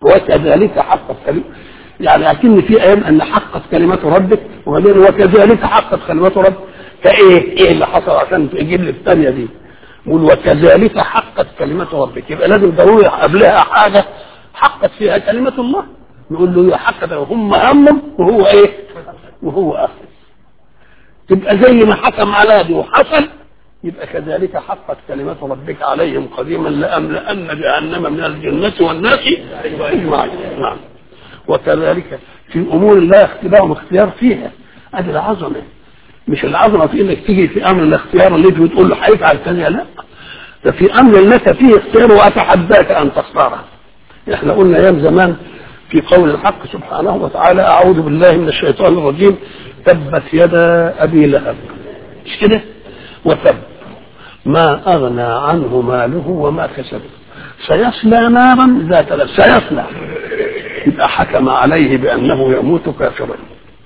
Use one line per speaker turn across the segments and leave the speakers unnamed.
وكذلك حقت كلمة يعني أكن في أيام أن حقت كلمة ربك وبعدين وكذلك حقت كلمة ربك فإيه إيه اللي حصل عشان تجيب لي الثانية دي يقول وكذلك حقت كلمة ربك يبقى لازم ضروري قبلها حاجة حقت فيها كلمة الله يقول له هي حقت هم همم وهو إيه وهو أخذ تبقى زي ما حكم على دي وحصل يبقى كذلك حقت كلمة ربك عليهم قديما لأملأن جهنم من الجنة والناس أجمعين نعم وكذلك في أمور لا اختبار واختيار فيها هذه العظمة مش العظمة في انك تيجي في امر الاختيار اللي انت بتقول له هيفعل كذا لا ده في امر لك فيه اختيار واتحداك ان تختاره احنا قلنا ايام زمان في قول الحق سبحانه وتعالى اعوذ بالله من الشيطان الرجيم تبت يدا ابي لهب مش كده وتب ما اغنى عنه ماله وما كسب سيصلى نارا ذات لهب سيصلى يبقى حكم عليه بانه يموت كافرا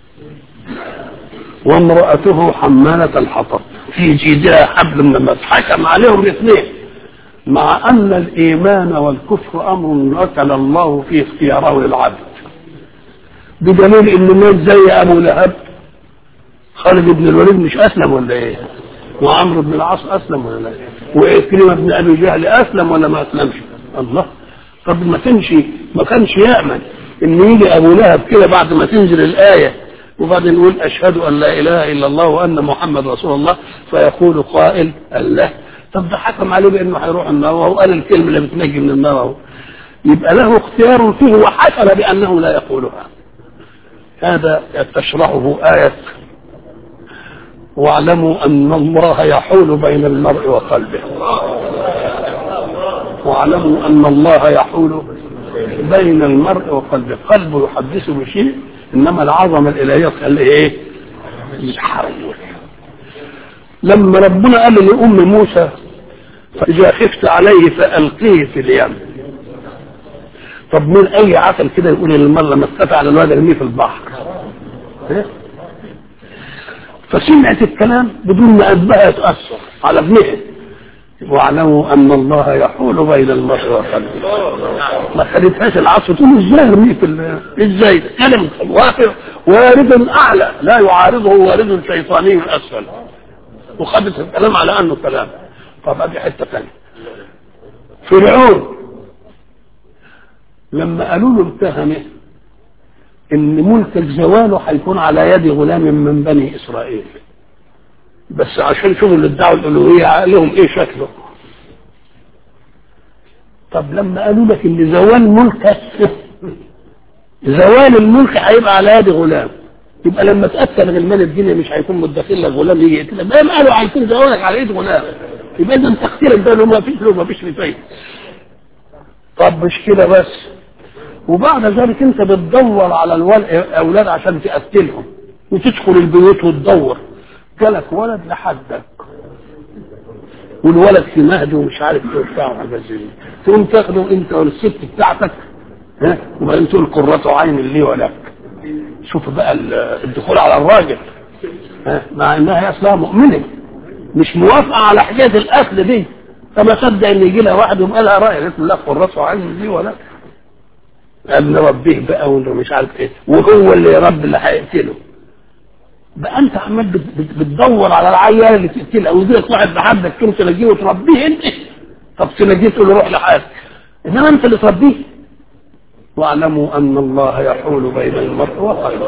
وامرأته حمالة الحطب في جيدها حبل من المس حكم عليهم الاثنين مع أن الإيمان والكفر أمر أكل الله في اختياره للعبد بدليل إن الناس زي أبو لهب خالد بن الوليد مش أسلم ولا إيه؟ وعمرو بن العاص أسلم ولا لا؟ وإكرمة بن أبي جهل أسلم ولا ما أسلمش؟ الله طب ما كانش ما كانش يأمن إن يجي أبو لهب كده بعد ما تنزل الآية وبعدين يقول أشهد أن لا إله إلا الله وأن محمد رسول الله فيقول قائل الله طب ده حكم عليه بأنه هيروح النار وهو قال الكلمة اللي بتنجي من النار اهو يبقى له اختيار فيه وحصل بأنه لا يقولها هذا تشرحه آية واعلموا أن الله يحول بين المرء وقلبه واعلموا أن الله يحول بين المرء وقلبه قلبه يحدثه بشيء انما العظمه الالهيه تخليه ايه؟ يتحول لما ربنا قال لام موسى فاذا خفت عليه فالقيه في اليم طب من اي عقل كده يقول للمره لما استفى على الواد ارميه في البحر إيه؟ فسمعت الكلام بدون ما قلبها يتاثر على ابنها واعلموا ان الله يحول بين المرء وقلبه ما خدتهاش العصر تقول ازاي ارميه في ازاي كلام واقع وارد اعلى لا يعارضه وارد شيطاني اسفل وخدت الكلام على انه كلام طب ادي حته ثانيه فرعون لما قالوا له اتهمه ان ملك زواله هيكون على يد غلام من بني اسرائيل بس عشان شغل الدعوه الالوهيه لهم ايه شكله طب لما قالوا لك ان زوال ملكك زوال الملك هيبقى على يد غلام يبقى لما تاكل غلمان الدنيا مش هيكون مدخل لك غلام يجي يقتلك ما قالوا هيكون زوالك على يد غلام يبقى اذا تقتيرك ده ما فيش له ما فيش فيه طب مش كده بس وبعد ذلك انت بتدور على الاولاد عشان تقتلهم وتدخل البيوت وتدور جالك ولد لحدك والولد في مهد ومش عارف ايه وبتاع وحاجات زي دي تقوم تاخده انت والست بتاعتك ها وبعدين تقول قرة عين لي ولك شوف بقى الدخول على الراجل ها مع انها هي اصلها مؤمنه مش موافقه على حكايه الاكل دي فما صدق ان يجي لها واحد وقال لها راي قالت له قرة عين لي ولك قال نربيه بقى ومش عارف ايه وهو اللي يربي اللي هيقتله بقى انت عمال بتدور على العيال اللي تقتلها ويجيلك واحد بحبك كنت تلاقيه وتربيه انت طب تلاقيه تقول له روح لحالك انما انت اللي تربيه واعلموا ان الله يحول بين المرء وقلبه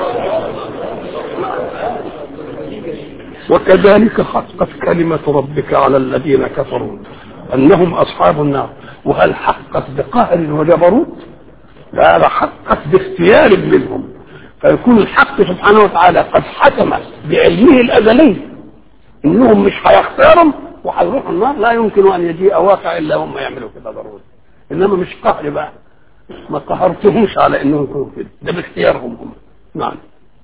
وكذلك حقت كلمة ربك على الذين كفروا أنهم أصحاب النار وهل حقت بقهر وجبروت؟ لا حقت باختيار منهم فيكون الحق سبحانه وتعالى قد حكم بعلمه الازلي انهم مش هيختارهم وهيروحوا النار لا يمكن ان يجيء واقع الا هم يعملوا كده ضروري انما مش قهر بقى ما قهرتهمش على انهم يكونوا كده ده باختيارهم هم نعم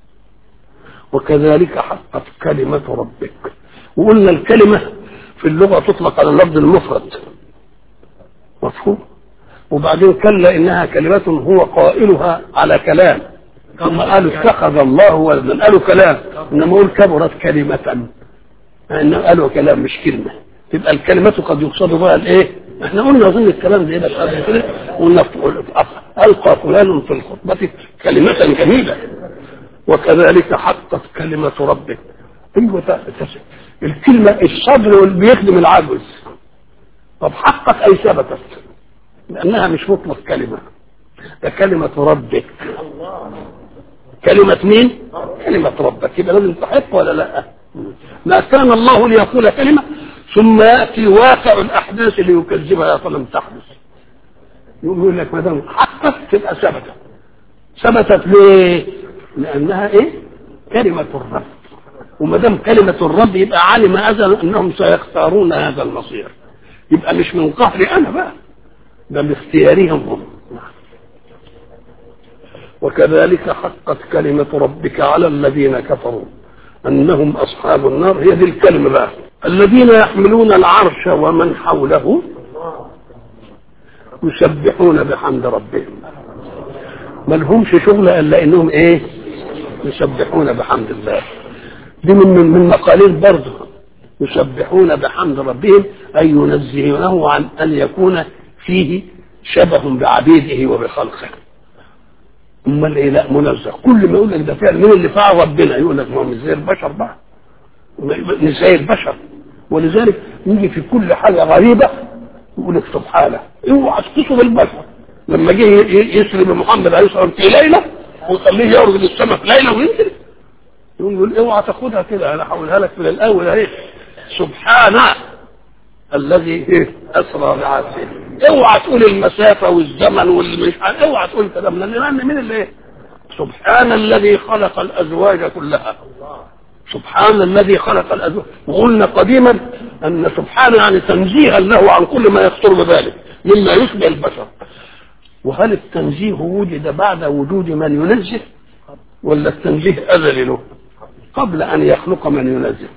وكذلك حقت كلمة ربك وقلنا الكلمة في اللغة تطلق على اللفظ المفرد مفهوم وبعدين كلا انها كلمة هو قائلها على كلام ثم قالوا اتخذ الله ولدا قالوا كلام انما يقول كبرت كلمة انما قالوا كلام مش كلمة تبقى الكلمة قد يقصد بها الايه؟ احنا قلنا اظن الكلام ده يبقى قبل كده قلنا القى فلان في الخطبه كلمه جميله وكذلك حقت كلمه ربك ايوه ده- ده- الكلمه الصبر واللي بيخدم العجز طب حقت اي ثبتت لانها مش مطلق كلمه ده كلمه ربك كلمة مين؟ كلمة ربك يبقى لازم تحق ولا لا؟ ما كان الله ليقول كلمة ثم يأتي واقع الأحداث ليكذبها فلم تحدث يقوم يقول لك ما دام حقت تبقى ثبتت ثبتت ليه؟ لأنها إيه؟ كلمة الرب وما دام كلمة الرب يبقى علم أزل أنهم سيختارون هذا المصير يبقى مش من قهري أنا بقى ده باختيارهم هم وكذلك حقت كلمة ربك على الذين كفروا أنهم أصحاب النار هي دي الكلمة بقى الذين يحملون العرش ومن حوله يسبحون بحمد ربهم ما لهمش شغل إلا إنهم إيه يسبحون بحمد الله دي من من, من مقاليد برضه يسبحون بحمد ربهم أي ينزهونه عن أن يكون فيه شبه بعبيده وبخلقه امال ايه لا منزه كل ما يقول لك ده فعل مين اللي فعل ربنا يقول لك ما هو مش زي البشر بقى مش زي البشر ولذلك يجي في كل حاجه غريبه يقول لك سبحانه اوعى تقصوا بالبشر لما جه ي- يسلم محمد عليه الصلاه والسلام في ليله ويخليه يعرض للسماء في ليله وينزل يقول يقول اوعى تاخدها كده انا هقولها لك من الاول اهي سبحانه الذي إيه؟ اسرى بعبده اوعى تقول المسافه والزمن واللي مش عارف اوعى تقول الكلام ده لان مين اللي ايه سبحان الذي خلق الازواج كلها سبحان الذي خلق الازواج وقلنا قديما ان سبحان يعني تنزيها له عن كل ما يخطر بباله مما يشبه البشر وهل التنزيه وجد بعد وجود من ينزه ولا التنزيه ازلي له قبل ان يخلق من ينزه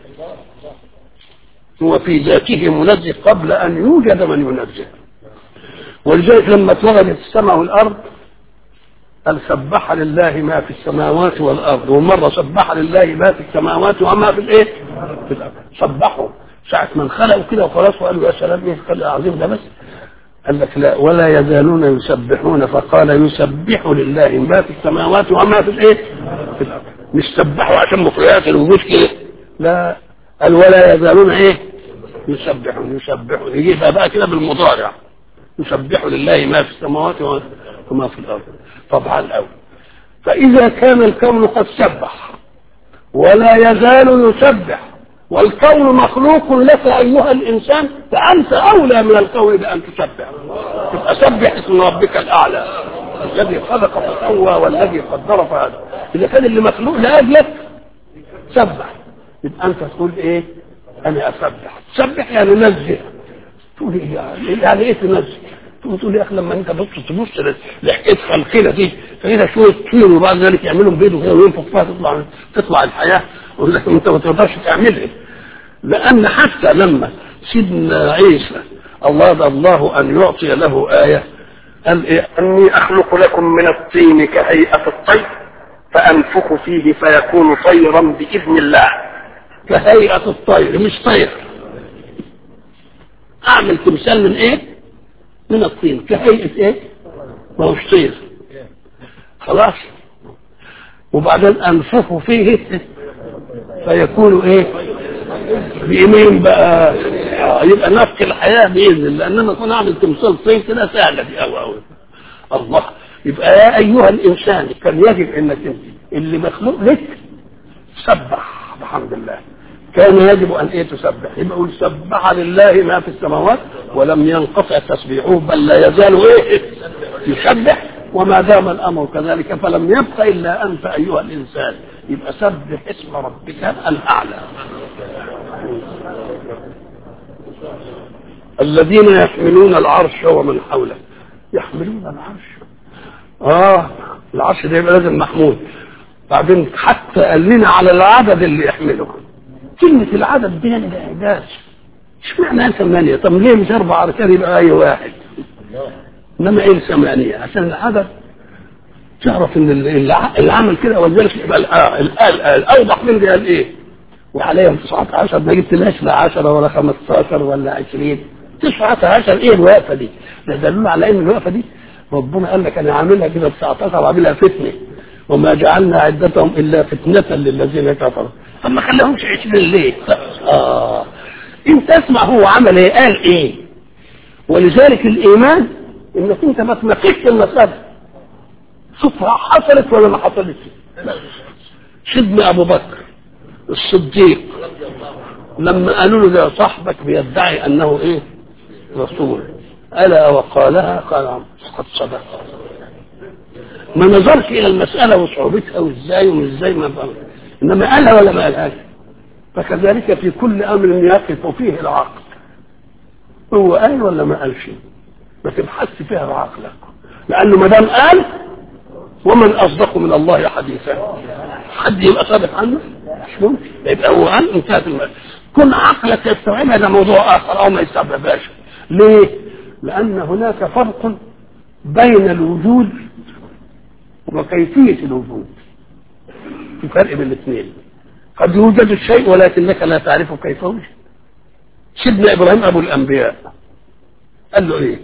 هو في ذاته منزه قبل ان يوجد من ينزه ولذلك لما اتوجدت السماء والارض قال سبح لله ما في السماوات والارض ومره سبح لله ما في السماوات وما في الايه؟ في الارض سبحوا ساعه ما انخلقوا كده وخلاص وقالوا يا سلام ايه الخلق العظيم ده بس قال لك لا ولا يزالون يسبحون فقال يسبح لله ما في السماوات وما في الايه؟ في الارض مش سبحوا عشان مخرجات الوجود كده لا قال ولا يزالون ايه؟ يسبحون يسبحون يجيبها بقى كده بالمضارع يسبح لله ما في السماوات وما في الارض طبعا الاول فاذا كان الكون قد سبح ولا يزال يسبح والكون مخلوق لك ايها الانسان فانت اولى من الكون بان تسبح تبقى سبح اسم ربك الاعلى الذي خلق فسوى والذي قدر فهدى اذا كان اللي مخلوق لاجلك سبح يبقى انت تقول ايه انا اسبح تسبح يعني نزه تقول ايه يعني, يعني ايه تنزه تقول تقول يا اخي لما انت بص تبص لحكايه خلقنا دي فاذا شويه طين وبعد ذلك يعملوا بيض كده وينفخ فيها تطلع تطلع الحياه يقول لك انت ما تقدرش تعملها لان حتى لما سيدنا عيسى الله الله ان يعطي له ايه قال إيه اني اخلق لكم من الطين كهيئه الطير فانفخ فيه فيكون طيرا باذن الله كهيئه الطير مش طير اعمل تمثال من ايه من الطين كهيئه ايه ما هوش طير خلاص وبعدين انفخ فيه فيكون ايه بيمين بقى آه يبقى نفخ الحياه باذن الله انما اكون اعمل تمثال طين كده سهله دي قوي قوي الله يبقى يا ايها الانسان كان يجب انك انت اللي مخلوق لك سبح بحمد الله كان يجب ان ايه تسبح يبقى يقول سبح لله ما في السماوات ولم ينقطع تسبيحه بل لا يزال ايه يسبح وما دام الامر كذلك فلم يبق الا انت ايها الانسان يبقى سبح اسم ربك الاعلى الذين يحملون العرش ومن حوله يحملون العرش اه العرش ده يبقى لازم محمول بعدين حتى قال لنا على العدد اللي يحمله كلمة العدد دي يعني ده إعجاز اشمعنى ثمانية طب ليه مش أربع أركان يبقى أي واحد إنما إيه ثمانية عشان العدد تعرف إن العمل كده ولذلك يبقى الأوضح من ده قال إيه وعليهم 19 ما جبتلاش لا 10 ولا 15 ولا 20 19 ايه الوقفه دي؟ ده دليل على ان الوقفه دي ربنا قال لك انا عاملها كده ب 19 وعاملها فتنه وما جعلنا عدتهم الا فتنه للذين كفروا طب ما خلاهمش 20 ليه؟ اه انت اسمع هو عمل ايه؟ قال ايه؟ ولذلك الايمان انك انت ما تناقشش المساله شوف حصلت ولا ما حصلتش سيدنا ابو بكر الصديق لما قالوا له ده صاحبك بيدعي انه ايه رسول الا وقالها قال قد صدق ما نظرش الى المساله وصعوبتها وازاي ومش ازاي ما بقى. انما قالها ولا ما قالهاش فكذلك في كل امر يقف فيه العقل هو قال ولا ما قالش ما تبحثش فيها بعقلك لانه ما دام قال ومن اصدق من الله حديثا حد يبقى صادق عنه مش ممكن يبقى هو قال انتهت المسألة كن عقلك يستوعبها ده موضوع اخر او ما يستوعبهاش ليه؟ لان هناك فرق بين الوجود وكيفية الوجود في فرق بين الاثنين قد يوجد الشيء ولكنك لا تعرف كيف وجد سيدنا ابراهيم ابو الانبياء قال له ايه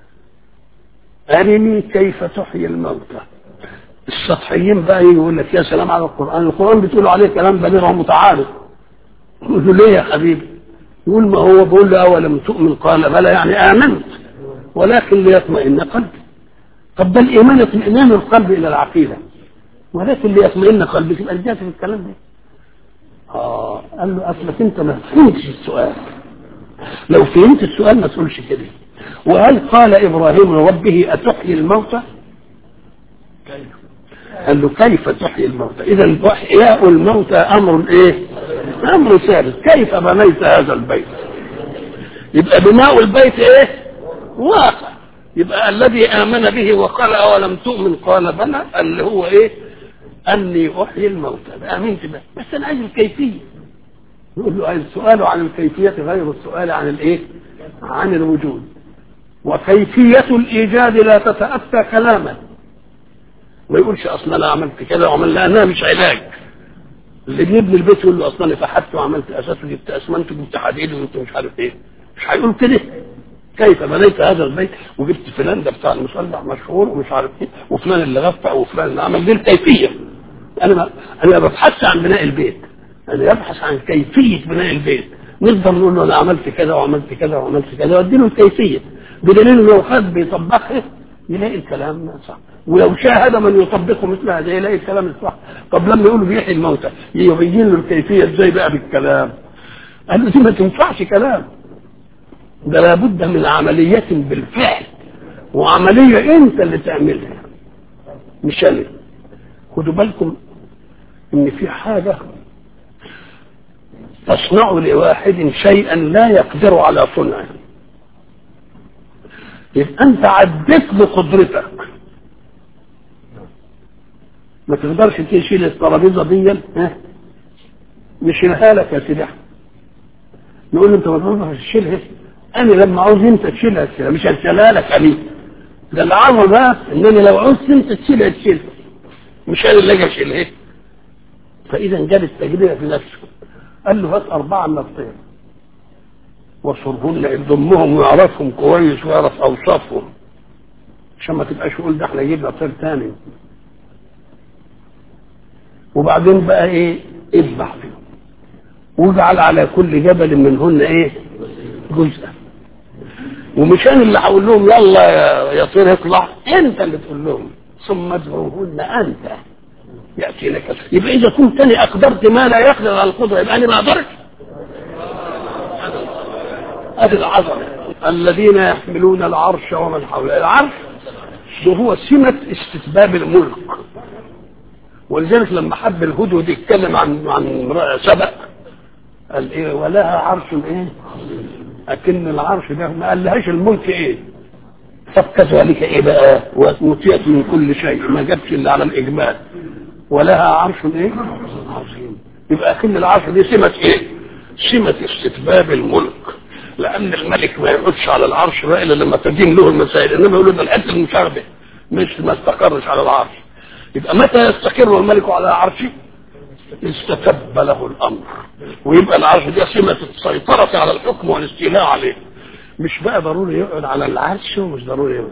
ارني كيف تحيي الموتى السطحيين بقى يقول لك يا سلام على القران القران بتقول عليه كلام بليغ ومتعارف يقول له ليه يا حبيبي يقول ما هو بقول له اولم تؤمن قال بلى يعني امنت ولكن ليطمئن قلبي طب ده الايمان اطمئنان القلب الى العقيده ولكن ليطمئن قلبي تبقى رجعت في الكلام ده اه قال له اصلك انت ما فهمتش السؤال لو فهمت السؤال ما تقولش كده وهل قال ابراهيم لربه اتحيي الموتى قال له كيف تحيي الموتى اذا احياء الموتى امر ايه امر ثابت كيف بنيت هذا البيت يبقى بناء البيت ايه واقع يبقى الذي امن به وقال اولم تؤمن قال بلى اللي هو ايه اني احيي الموتى امنت به بس انا عايز الكيفيه يقول له السؤال عن الكيفيه غير السؤال عن الايه عن الوجود وكيفيه الايجاد لا تتاتى كلاما ما يقولش اصلا انا عملت كذا وعمل لانها مش علاج اللي بيبني البيت يقول له اصلا انا فحت وعملت اساس وجبت اسمنت وجبت حديد وجبت مش عارف ايه مش هيقول كده كيف بنيت هذا البيت وجبت فلان ده بتاع المصلح مشهور ومش عارف ايه وفلان اللي غفع وفلان اللي عمل دي الكيفيه انا ما انا ما ببحثش عن بناء البيت انا ببحث عن كيفيه بناء البيت نقدر نقول له انا عملت كذا وعملت كذا وعملت كذا وادي له الكيفيه بدليل انه لو خد بيطبقها يلاقي الكلام صح ولو شاهد من يطبقه مثل هذا يلاقي الكلام الصح طب لما يقولوا بيحيي الموتى يبين له الكيفيه ازاي بقى بالكلام قال له دي ما تنفعش كلام ده لابد من عملية بالفعل وعملية انت اللي تعملها مش انا خدوا بالكم ان في حاجة تصنع لواحد شيئا لا يقدر على صنعه يبقى انت عديت بقدرتك ما تقدرش تشيل الترابيزه دي ها نشيلها لك يا سيدي نقول له انت ما تقدرش تشيلها انا لما عاوز انت تشيلها تشيلها مش هشيلها لك انا ده العظمه بقى ان انا لو عوزت انت تشيلها تشيلها مش انا اللي اجي اشيلها فاذا جاب التجربه في نفسه قال له هات اربعه من الطير واصرهن يضمهم ويعرفهم كويس ويعرف اوصافهم عشان ما تبقاش يقول ده احنا جبنا طير تاني وبعدين بقى ايه اذبح فيهم واجعل على كل جبل منهن ايه جزءا ومش انا اللي هقول لهم يلا يا طير اطلع انت اللي تقول لهم ثم ادعوهن انت ياتي لك يبقى اذا كنت انا اقدرت ما لا يقدر على القدره يبقى انا ما اقدرش ادي العظمه الذين يحملون العرش ومن حوله العرش ده هو سمه استتباب الملك ولذلك لما حب الهدهد يتكلم عن عن سبأ قال ايه ولها عرش ايه اكن العرش ده ما قالهاش الملك ايه طب كذلك ايه بقى ومطيئة من كل شيء ما جابش الا على الاجمال ولها عرش ايه عظيم يبقى اكن العرش دي سمة ايه سمة استتباب الملك لان الملك ما يقعدش على العرش بقى الا لما تدين له المسائل انما يقولوا ده الحته المشابه مش ما استقرش على العرش يبقى متى يستقر الملك على عرشه استتب له الامر ويبقى العرش ده سمه السيطره على الحكم والاستيلاء عليه مش بقى ضروري يقعد على العرش ومش ضروري يقعد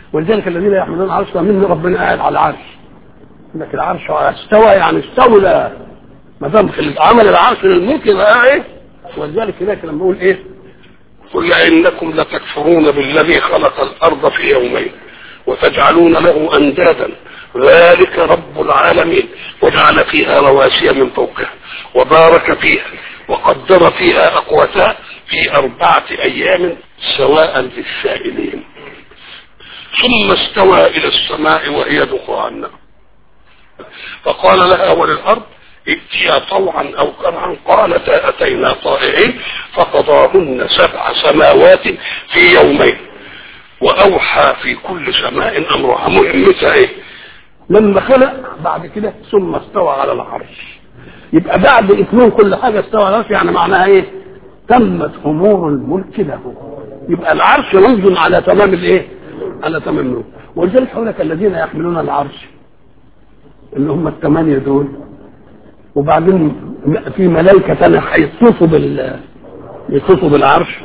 ولذلك الذين يحملون العرش من ربنا قاعد على العرش لك العرش استوى يعني استولى ما دام عمل العرش للملك يبقى ايه ولذلك هناك لما يقول ايه قل انكم لتكفرون بالذي خلق الارض في يومين وتجعلون له اندادا ذلك رب العالمين وجعل فيها رواسي من فوقها وبارك فيها وقدر فيها اقواتها في اربعه ايام سواء للسائلين ثم استوى الى السماء وهي دخان فقال لها وللارض ائتيا طوعا او كرها قالتا اتينا طائعين فقضاهن سبع سماوات في يومين واوحى في كل سماء امرها مهمتها ايه لما خلق بعد كده ثم استوى على العرش يبقى بعد اتمام كل حاجه استوى على العرش يعني معناها ايه تمت امور الملك له يبقى العرش رمز على تمام الايه على تمام الملك ولذلك هقول لك الذين يحملون العرش اللي هم الثمانيه دول وبعدين في ملائكه ثانيه هيتصفوا بال يتصفوا بالعرش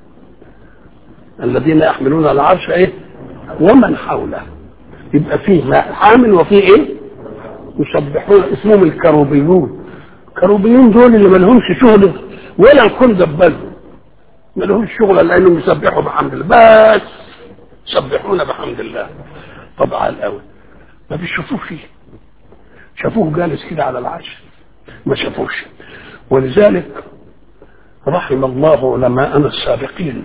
الذين يحملون العرش ايه ومن حوله يبقى فيه حامل وفيه ايه يسبحون اسمهم الكروبيون الكروبيون دول اللي ما لهمش شغل ولا الكون دبلهم ما لهمش شغل الا انهم يسبحوا بحمد الله بس يسبحون بحمد الله طبعا الاول ما بيشوفوه فيه شافوه جالس كده على العرش ما شافوش ولذلك رحم الله علماءنا السابقين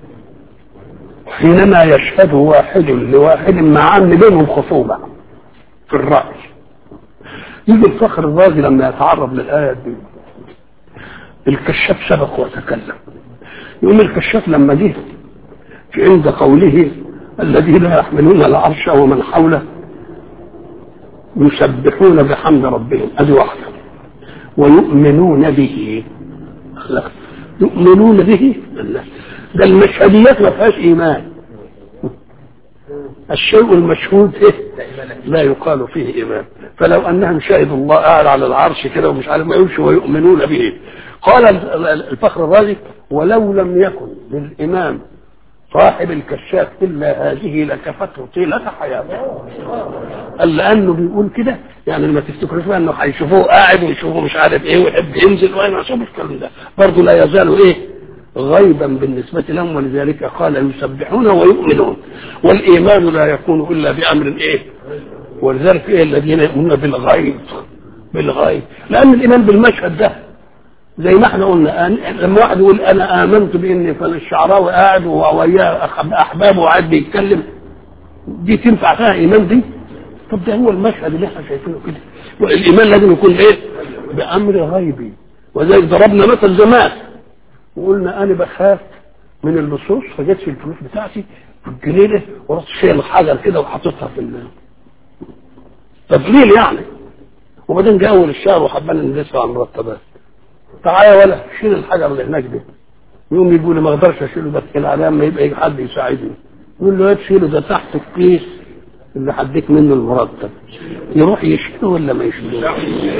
حينما يشهد واحد لواحد مع ان بينهم خصومه في الراي يجي الفخر الرازي لما يتعرض للايه دي الكشاف سبق وتكلم يقوم الكشاف لما جه في عند قوله الذين يحملون العرش ومن حوله يسبحون بحمد ربهم ادي واحده ويؤمنون به لا يؤمنون به لا ده المشهديات ما فيهاش ايمان الشيء المشهود ايه لا يقال فيه ايمان فلو انهم شهدوا الله قاعد على العرش كده ومش عارف ما يقولش ويؤمنون به قال الفخر الرازي ولو لم يكن للامام صاحب الكشاف الا هذه لكفته طيله حياته قال لانه بيقول كده يعني لما تفتكروا فيها انه هيشوفوه قاعد ويشوفوه مش عارف ايه ويحب ينزل وانا اشوف الكلام ده برضه لا يزال ايه غيبا بالنسبة لهم ولذلك قال يسبحون ويؤمنون والإيمان لا يكون إلا بأمر إيه ولذلك إيه الذين يؤمنون بالغيب بالغيب لأن الإيمان بالمشهد ده زي ما احنا قلنا لما واحد يقول أنا آمنت بإن فلان الشعراوي قاعد ووياه أحبابه وقاعد بيتكلم دي تنفع فيها إيمان دي طب ده هو المشهد اللي احنا شايفينه كده والإيمان لازم يكون إيه بأمر غيبي وذلك ضربنا مثل زمان وقلنا انا بخاف من اللصوص فجت في الفلوس بتاعتي في الجنينه ورحت شايل الحجر كده وحاططها في ال تضليل يعني وبعدين جاء اول الشهر وحبنا ندفع المرتبات تعالى ولا شيل الحجر اللي هناك ده يقوم يقول لي ما اقدرش اشيله بس كده على ما يبقى حد يساعدني يقول له تشيله ده تحت الكيس اللي هديك منه المرتب يروح يشيله ولا ما يشيله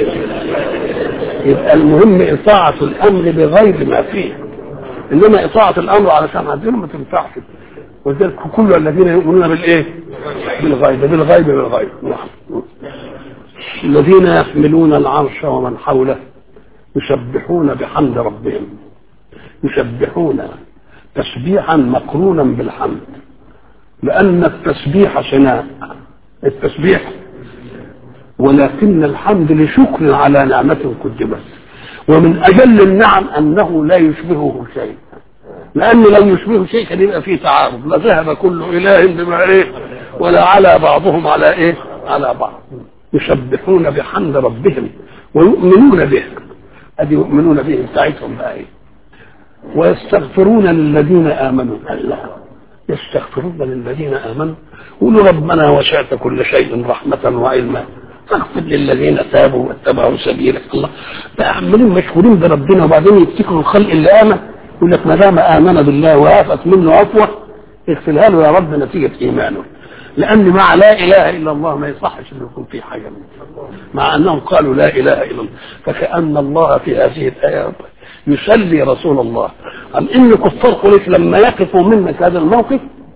يبقى المهم اطاعه الامر بغير ما فيه انما اطاعه الامر علشان عندنا ما تنفعش ولذلك كل الذين يؤمنون بالايه؟ بالغيب بالغيب بالغيب نعم الذين يحملون العرش ومن حوله يسبحون بحمد ربهم يسبحون تسبيحا مقرونا بالحمد لأن التسبيح صناع التسبيح ولكن الحمد لشكر على نعمة قدمت ومن أجل النعم أنه لا يشبهه شيء لأن لو يشبهه شيء كان يبقى فيه تعارض لذهب كل إله بما إيه ولا على بعضهم على إيه على بعض يسبحون بحمد ربهم ويؤمنون به أدي يؤمنون به بتاعتهم بقى إيه ويستغفرون للذين آمنوا الله يستغفرون للذين امنوا قولوا ربنا وسعت كل شيء رحمه وعلما فاغفر للذين تابوا واتبعوا سبيلك الله بقى عمالين مشغولين بربنا وبعدين يفتكروا الخلق اللي امن يقول لك ما دام امن بالله وعفت منه عفوه اغفرها له يا رب نتيجه ايمانه لان مع لا اله الا الله ما يصحش انه يكون في حاجه منه مع انهم قالوا لا اله الا الله فكان الله في هذه الايه يسلي رسول الله عن ان كفار قريش لما يقفوا منك هذا الموقف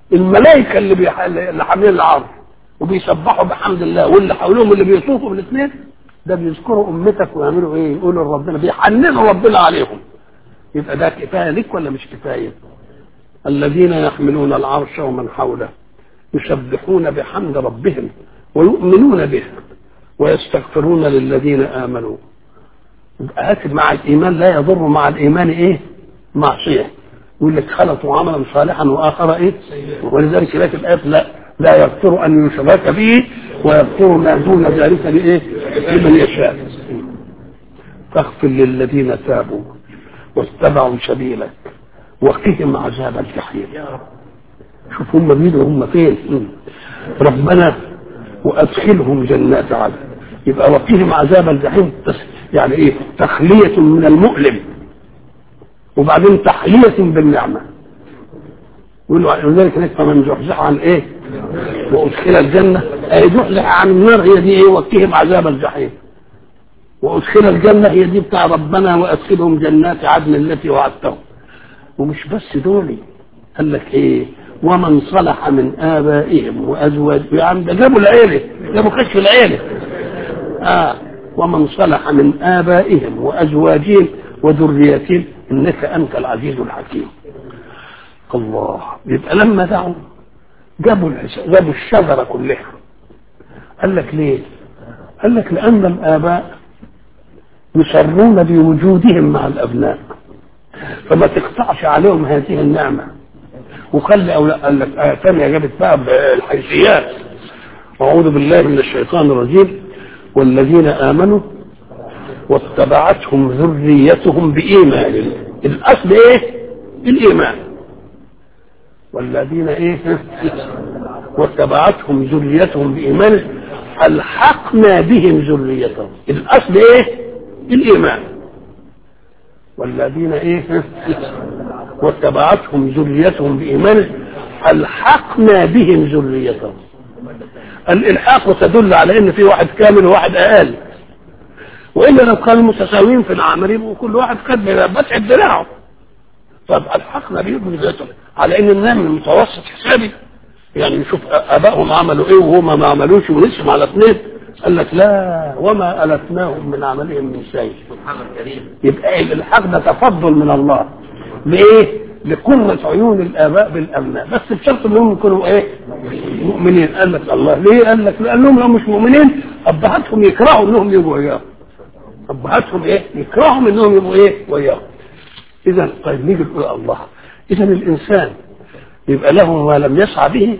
الملائكه اللي بيح... اللي حاملين العرش وبيسبحوا بحمد الله واللي حولهم اللي بيطوفوا بالاثنين ده بيذكروا امتك ويعملوا ايه يقولوا لربنا بيحننوا ربنا عليهم يبقى ده كفايه لك ولا مش كفايه الذين يحملون العرش ومن حوله يسبحون بحمد ربهم ويؤمنون به ويستغفرون للذين امنوا يبقى هات مع الايمان لا يضر مع الايمان ايه معصيه يقول لك خلطوا عملا صالحا واخر ايه ولذلك هناك الايه لا لا يغفر ان يشرك به ويغفر ما دون ذلك لايه لمن يشاء فاغفر للذين تابوا واتبعوا سبيلك وقهم عذاب الجحيم شوف هم مين وهم فين ربنا وادخلهم جنات عدن يبقى وقهم عذاب الجحيم يعني ايه تخلية من المؤلم وبعدين تحلية بالنعمة ولذلك هناك فمن زحزح عن ايه وادخل الجنة اي زحزح عن النار هي دي ايه وقهم عذاب الجحيم وادخل الجنة هي دي بتاع ربنا وادخلهم جنات عدن التي وعدتهم ومش بس دول قال لك ايه ومن صلح من ابائهم وازواجهم يعني ده جابوا العيله جابوا كشف العيله اه ومن صلح من ابائهم وازواجهم وذرياتهم انك انت العزيز الحكيم الله يبقى لما دعوا جابوا جابوا الشجره كلها قال لك ليه؟ قال لك لان الاباء يسرون بوجودهم مع الابناء فما تقطعش عليهم هذه النعمه وخلي أولا قال لك آية ثانية جابت بقى بالحيثيات أعوذ بالله من الشيطان الرجيم والذين آمنوا واتبعتهم ذريتهم بإيمان الأصل إيه؟ الإيمان والذين إيه؟ واتبعتهم ذريتهم بإيمان ألحقنا بهم ذريتهم الأصل إيه؟ الإيمان والذين إيه؟ واتبعتهم ذريتهم بإيمان ألحقنا بهم ذريتهم الإلحاق تدل على إن في واحد كامل وواحد أقل وإلا لو كانوا متساويين في العمل يبقوا كل واحد خد بفتح دراعه طب ألحقنا بهم ذريتهم على إن نعمل متوسط حسابي يعني نشوف آبائهم عملوا إيه وهما ما عملوش ونقسم على اثنين قال لك لا وما ألتناهم من عملهم من شيء يبقى الإلحاق ده تفضل من الله لإيه؟ لقرة عيون الآباء بالأبناء بس بشرط إنهم يكونوا إيه؟ مؤمنين قال لك الله ليه؟ قال لك لأنهم لو مش مؤمنين أبهاتهم يكرهوا إنهم يبقوا وياهم أبهاتهم إيه؟ يكرههم إنهم يبقوا إيه؟ وياهم إذا طيب نيجي نقول الله إذا الإنسان يبقى له ما لم يسعى به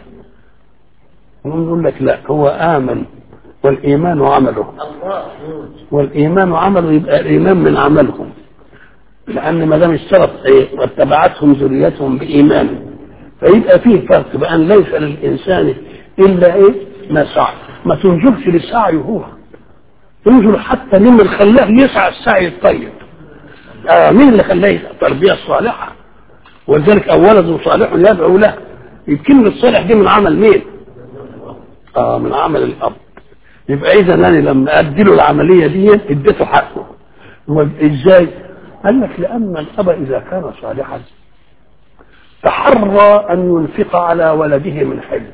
ونقول لك لا هو آمن والإيمان عمله والإيمان عمله يبقى الإيمان من عملهم لأن ما دام اشترط إيه واتبعتهم ذريتهم بإيمان فيبقى فيه فرق بأن ليس للإنسان إلا إيه ما سعى ما تنجبش للسعي هو تنجب حتى مين اللي خلاه يسعى السعي الطيب آه مين اللي خلاه التربية الصالحة ولذلك أولد صالح يدعو له الكلمة الصالح دي من عمل مين؟ آه من عمل الأب يبقى إذا أنا لما أدي له العملية دي اديته حقه ازاي؟ قال لك لأن الأب إذا كان صالحا تحرى أن ينفق على ولده من حلم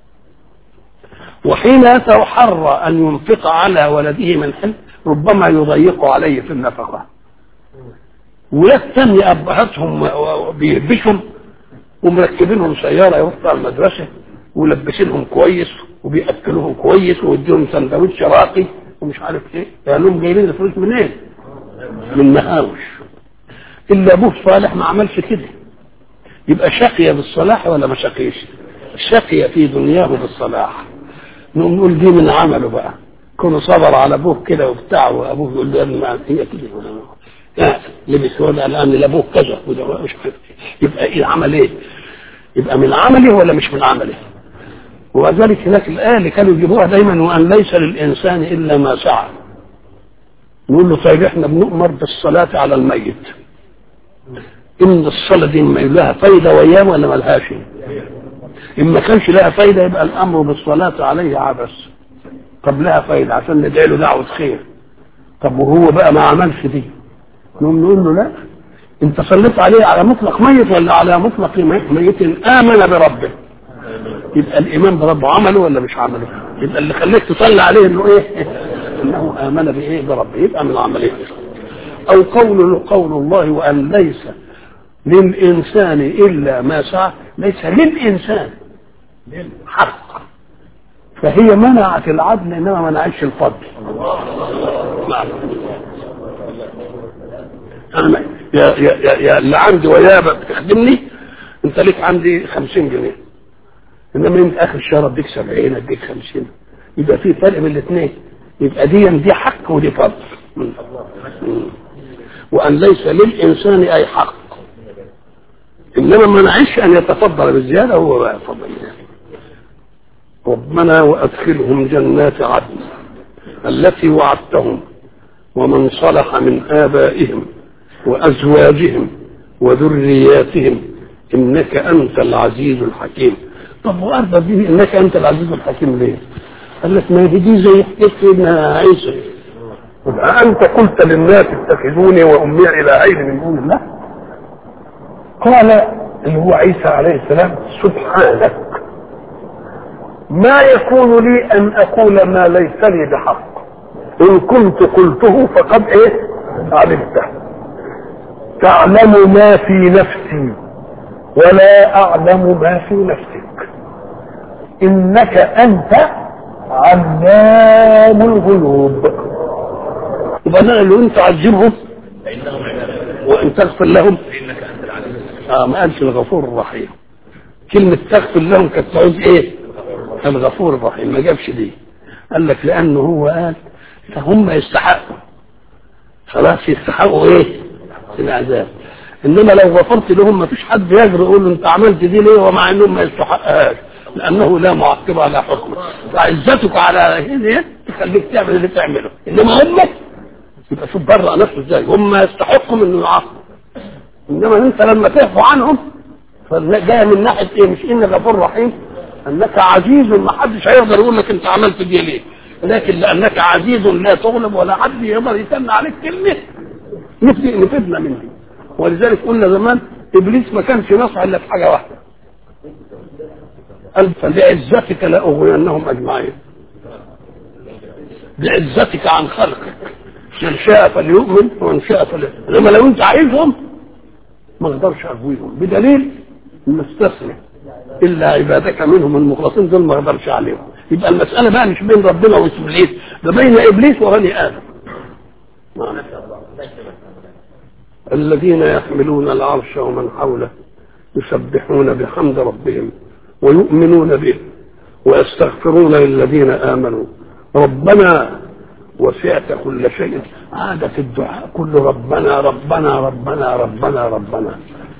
وحين يتحرى أن ينفق على ولده من حلم ربما يضيق عليه في النفقة ولاد تانية أبهاتهم بيلبسهم ومركبينهم سيارة يروحوا على المدرسة ولبسينهم كويس وبيأكلوهم كويس ويديهم سندوتش راقي ومش عارف ايه لأنهم جايبين الفلوس منين؟ إيه؟ من مهاوش الا ابوه صالح ما عملش كده يبقى شقي بالصلاح ولا ما شقيش شقي في دنياه بالصلاح نقول دي من عمله بقى كونه صبر على ابوه كده وبتاع وابوه يقول له ما هي كده لا لبس ولا الان لابوه كذا وده مش عارف يبقى ايه عمل ايه؟ يبقى من عمله ولا مش من عمله؟ وذلك هناك الايه اللي كانوا يجيبوها دايما وان ليس للانسان الا ما سعى نقول له طيب احنا بنؤمر بالصلاة على الميت ان الصلاة دي ما لها فايدة وياه ولا ما لهاش ان ما كانش لها فايدة يبقى الامر بالصلاة عليه عبث طب لها فايدة عشان ندعي له دعوة خير طب وهو بقى ما عملش دي نقوم نقول له لا انت صليت عليه على مطلق ميت ولا على مطلق ميت امن بربه يبقى الايمان بربه عمله ولا مش عمله يبقى اللي خليك تصلي عليه انه ايه انه امن بايه بربه يبقى من العمليه او قول قول الله وان ليس للانسان الا ما سعى ليس للانسان حق فهي منعت العدل انما منعتش الفضل نعم أنا يا يا يا, يا اللي عندي وياه بتخدمني انت ليك عندي 50 جنيه انما انت اخر الشهر اديك 70 اديك 50 يبقى في فرق بين الاثنين يبقى دي دي حق ودي فضل وان ليس للانسان اي حق انما ما نعيش ان يتفضل بالزياده هو بقى فضل ربنا وادخلهم جنات عدن التي وعدتهم ومن صلح من ابائهم وازواجهم وذرياتهم انك انت العزيز الحكيم طب وارضى به انك انت العزيز الحكيم ليه؟ قال لك ما هي دي زي حكايه سيدنا عيسى انت قلت للناس اتخذوني وامي الهين من دون الله قال اللي هو عيسى عليه السلام سبحانك ما يكون لي ان اقول ما ليس لي بحق ان كنت قلته فقد ايه علمته تعلم ما في نفسي ولا اعلم ما في نفسك انك انت علام الغيوب يبقى انا لو انت عذبهم وان تغفر لهم اه ما قالش الغفور الرحيم كلمة تغفر لهم كانت تعوز ايه؟ الغفور الرحيم ما جابش دي قال لك لانه هو قال فهم يستحقوا خلاص يستحقوا ايه؟ العذاب انما لو غفرت لهم ما فيش حد يقدر يقول له انت عملت دي ليه ومع انهم ما يستحقهاش لانه لا معقب على حكمه فعزتك على هنا تخليك تعمل اللي تعمله انما هم يبقى شوف برأ نفسه ازاي هم يستحقوا انه يعاقبوا انما انت لما تعفو عنهم فجايه من ناحيه ايه مش ان غفور رحيم انك عزيز ما حدش هيقدر يقول لك انت عملت دي ليه لكن لانك عزيز لا تغلب ولا حد يقدر يتم عليك كلمه نفدنا من دي ولذلك قلنا زمان ابليس ما كانش نصح الا في حاجه واحده قال فبعزتك لاغوينهم اجمعين بعزتك عن خلقك من شاء فليؤمن ومن شاء فليؤمن انما لو انت عايزهم ما اقدرش اغويهم بدليل المستثنى الا عبادك منهم المخلصين دول ما اقدرش عليهم يبقى المساله بقى مش بين ربنا وابليس ده بين ابليس وبني ادم الذين يحملون العرش ومن حوله يسبحون بحمد ربهم ويؤمنون به ويستغفرون للذين امنوا ربنا وسعت كل شيء عاد في الدعاء كل ربنا ربنا ربنا ربنا ربنا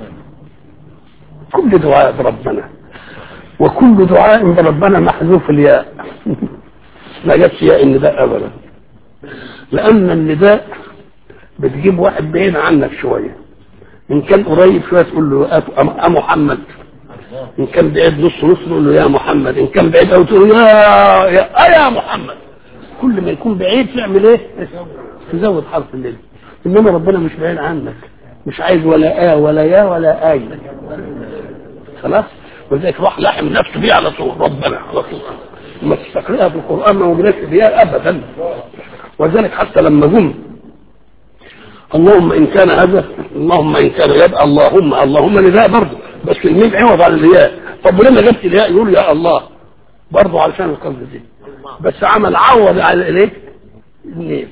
كل دعاء بربنا وكل دعاء بربنا محذوف الياء ما جابش ياء النداء ابدا لان النداء بتجيب واحد بعيد عنك شويه ان كان قريب شويه تقول له أ محمد ان كان بعيد نص نص تقول له يا محمد ان كان بعيد او تقول يا يا, يا محمد كل ما يكون بعيد تعمل ايه تزود حرف الليل انما ربنا مش بعيد عنك مش عايز ولا آ ولا يا ولا آي خلاص ولذلك راح لاحم نفسه بيه على طول ربنا على طول ما تستقرئها في القرآن ما وجدتش بيها أبدا ولذلك حتى لما جم اللهم إن كان هذا اللهم إن كان يبقى اللهم اللهم نداء برضه بس الميم عوض على الياء طب ولما جبت الياء يقول يا الله برضه علشان القصد دي بس عمل عوض على الايه؟ الميم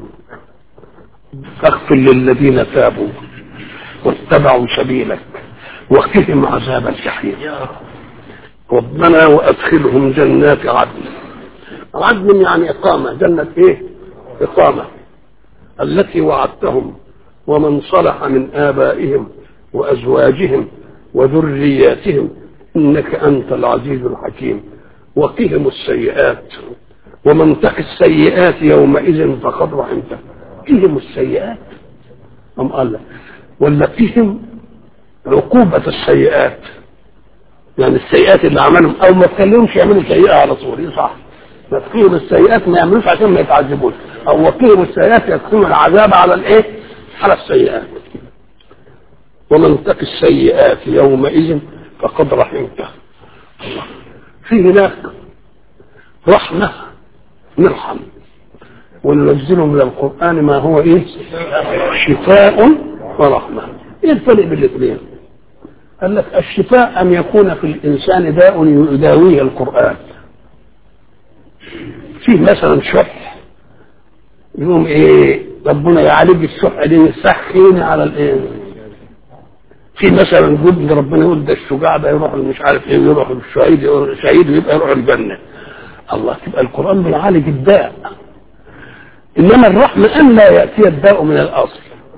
فاغفر للذين تابوا واتبعوا سبيلك وقهم عذاب الجحيم ربنا وادخلهم جنات عدن عدن يعني اقامه جنه ايه اقامه التي وعدتهم ومن صلح من ابائهم وازواجهم وذرياتهم انك انت العزيز الحكيم وقهم السيئات ومن تق السيئات يومئذ فقد رحمته قهم السيئات أم قال ولا قهم عقوبة السيئات يعني السيئات اللي عملهم او ما تخليهمش يعملوا سيئة على طول صح وقهم السيئات ما يعملوش عشان ما يتعذبوش او وقهم السيئات يقسم العذاب على الايه على السيئات ومن تق السيئات يومئذ فقد رحمته الله في هناك رحمة نرحم وننزل من القرآن ما هو إيه شفاء ورحمة إيه الفرق بين الاثنين قال لك الشفاء أن يكون في الإنسان داء يداويه القرآن فيه مثلا شح يقوم إيه ربنا يعالج الشح دي يسخين على الإيه في مثلا جبن ربنا يقول ده الشجاع ده يروح مش عارف ايه يروح الشهيد شهيد ويبقى يروح الجنه الله تبقى القران بيعالج الداء انما الرحمه ان لا ياتي الداء من الاصل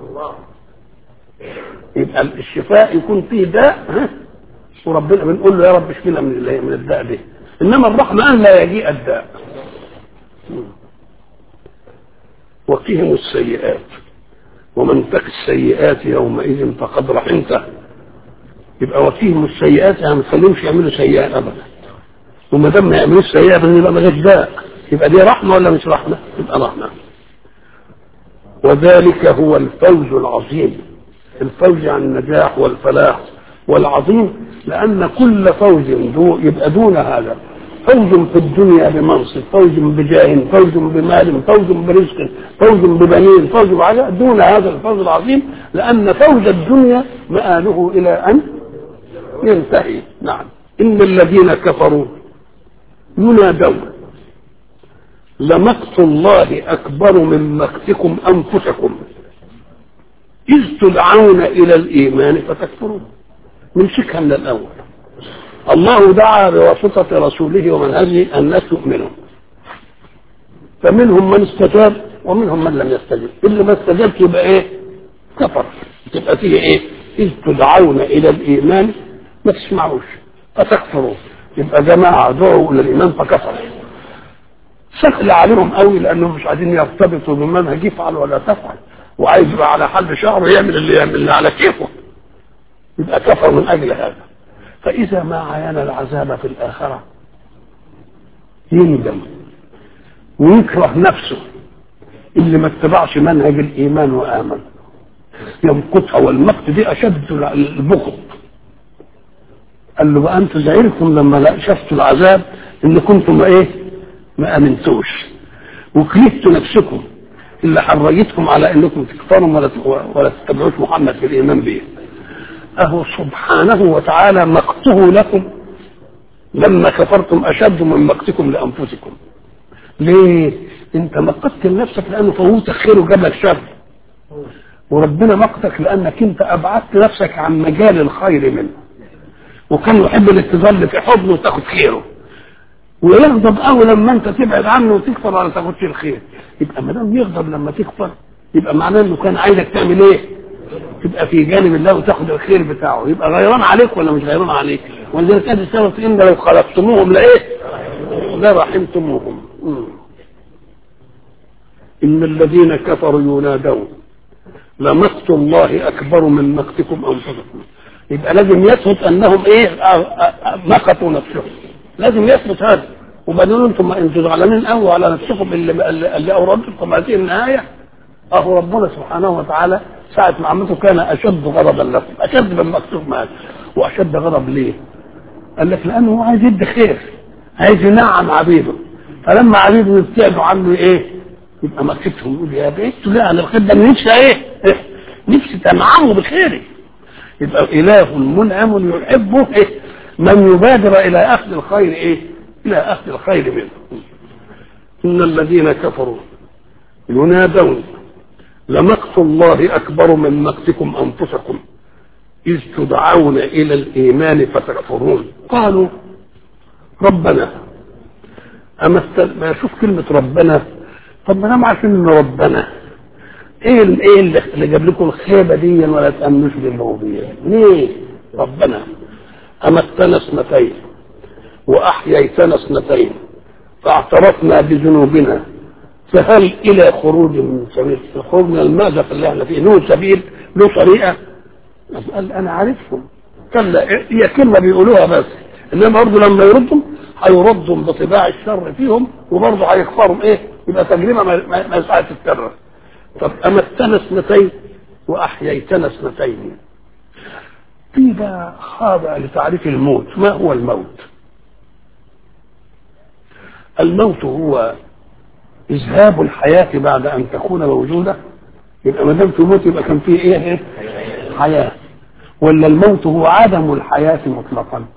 يبقى الشفاء يكون فيه داء ها وربنا بنقول له يا رب اشفينا من من الداء ده انما الرحمه ان لا يجيء الداء وقهم السيئات ومن تك السيئات يومئذ فقد رحمته يبقى وقيهم السيئات يعني ما تخليهمش يعملوا سيئات ابدا وما دام ما يعملوش سيئات يبقى ما جاش داء يبقى دي رحمه ولا مش رحمه؟ يبقى رحمه وذلك هو الفوز العظيم الفوز عن النجاح والفلاح والعظيم لأن كل فوز دو يبقى دون هذا فوز في الدنيا بمنصب فوز بجاه فوز بمال فوز برزق فوز ببنين فوز بعجاء دون هذا الفوز العظيم لأن فوز الدنيا مآله إلى أن ينتهي نعم إن الذين كفروا ينادون لمقت الله أكبر من مقتكم أنفسكم إذ تدعون إلى الإيمان فتكفرون نمسكها من الأول الله دعا بواسطة رسوله ومنهجه الناس يؤمنون فمنهم من استجاب ومنهم من لم يستجب اللي ما استجابش يبقى ايه كفر تبقى فيه ايه إذ تدعون إلى الإيمان ما تسمعوش فتكفروا يبقى جماعة دعوا إلى الإيمان فكفروا سهل عليهم قوي لأنهم مش عايزين يرتبطوا بمنهج يفعل ولا تفعل وعايز يبقى على حل شهر يعمل اللي يعمل اللي على كيفه يبقى كفر من أجل هذا فإذا ما عاين العذاب في الآخرة يندم ويكره نفسه اللي ما اتبعش منهج الإيمان وآمن يمقتها والمقت دي أشد البغض قال له بقى أنتوا زعلتم لما شفتوا العذاب إن كنتم إيه ما أمنتوش وكرهتوا نفسكم اللي حرجتكم على انكم تكفروا ولا ولا تتبعوش محمد في الايمان به. اهو سبحانه وتعالى مقته لكم لما كفرتم اشد من مقتكم لانفسكم. ليه؟ انت مقتت لنفسك لانه فوت خير وجاب لك شر. وربنا مقتك لانك انت ابعدت نفسك عن مجال الخير منه. وكان يحب انك تظل في حضنه وتاخد خيره. ويغضب قوي لما انت تبعد عنه وتكفر ولا تاخدش الخير يبقى ما دام يغضب لما تكفر يبقى معناه انه كان عايزك تعمل ايه؟ تبقى في جانب الله وتاخد الخير بتاعه يبقى غيران عليك ولا مش غيران عليك ولذلك ادي السبب ان لو خلقتموهم لايه؟ لرحمتموهم ان الذين كفروا ينادون لمقت الله اكبر من مقتكم انفسكم يبقى لازم يثبت انهم ايه مقتوا نفسهم لازم يثبت هذا وبعدين انتم انتم زعلانين قوي على نفسكم اللي اللي اوردتكم هذه النهايه اهو ربنا سبحانه وتعالى ساعة ما عمته كان اشد غضبا لكم اشد من مكتوب معاك واشد غضب ليه؟ قال لك لانه هو عايز يدي خير عايز ينعم عبيده فلما عبيده يبتعدوا عنه ايه؟ يبقى مكتبهم يقول يا بيت ليه على الخير ده نفسي ايه؟ إيه؟ نفسي تنعمه بخيري يبقى اله منعم يحبه ايه؟ من يبادر الى اخذ الخير ايه؟ الى اخذ الخير منه. ان الذين كفروا ينادون لمقت الله اكبر من مقتكم انفسكم اذ تدعون الى الايمان فتكفرون قالوا ربنا اما ما اشوف كلمه ربنا طب ما انا عارفين ان ربنا ايه ايه اللي جاب لكم الخيبه دي ولا تامنوش بالربوبيه ليه ربنا امتنا اثنتين واحييتنا اثنتين فاعترفنا بذنوبنا فهل الى خروج من سبيل الخروج من المأزق اللي احنا فيه له سبيل له طريقه قال انا عارفهم كلا هي كلمه بيقولوها بس انما برضه لما يردهم هيردهم بطباع الشر فيهم وبرضه هيكفرهم ايه يبقى تجربه ما, ما يسعى تتكرر طب امتنا اثنتين واحييتنا اثنتين في بقى خاضع لتعريف الموت ما هو الموت الموت هو إذهاب الحياة بعد أن تكون موجودة يبقى ما دام في موت يبقى كان فيه إيه إيه؟ حياة ولا الموت هو عدم الحياة مطلقا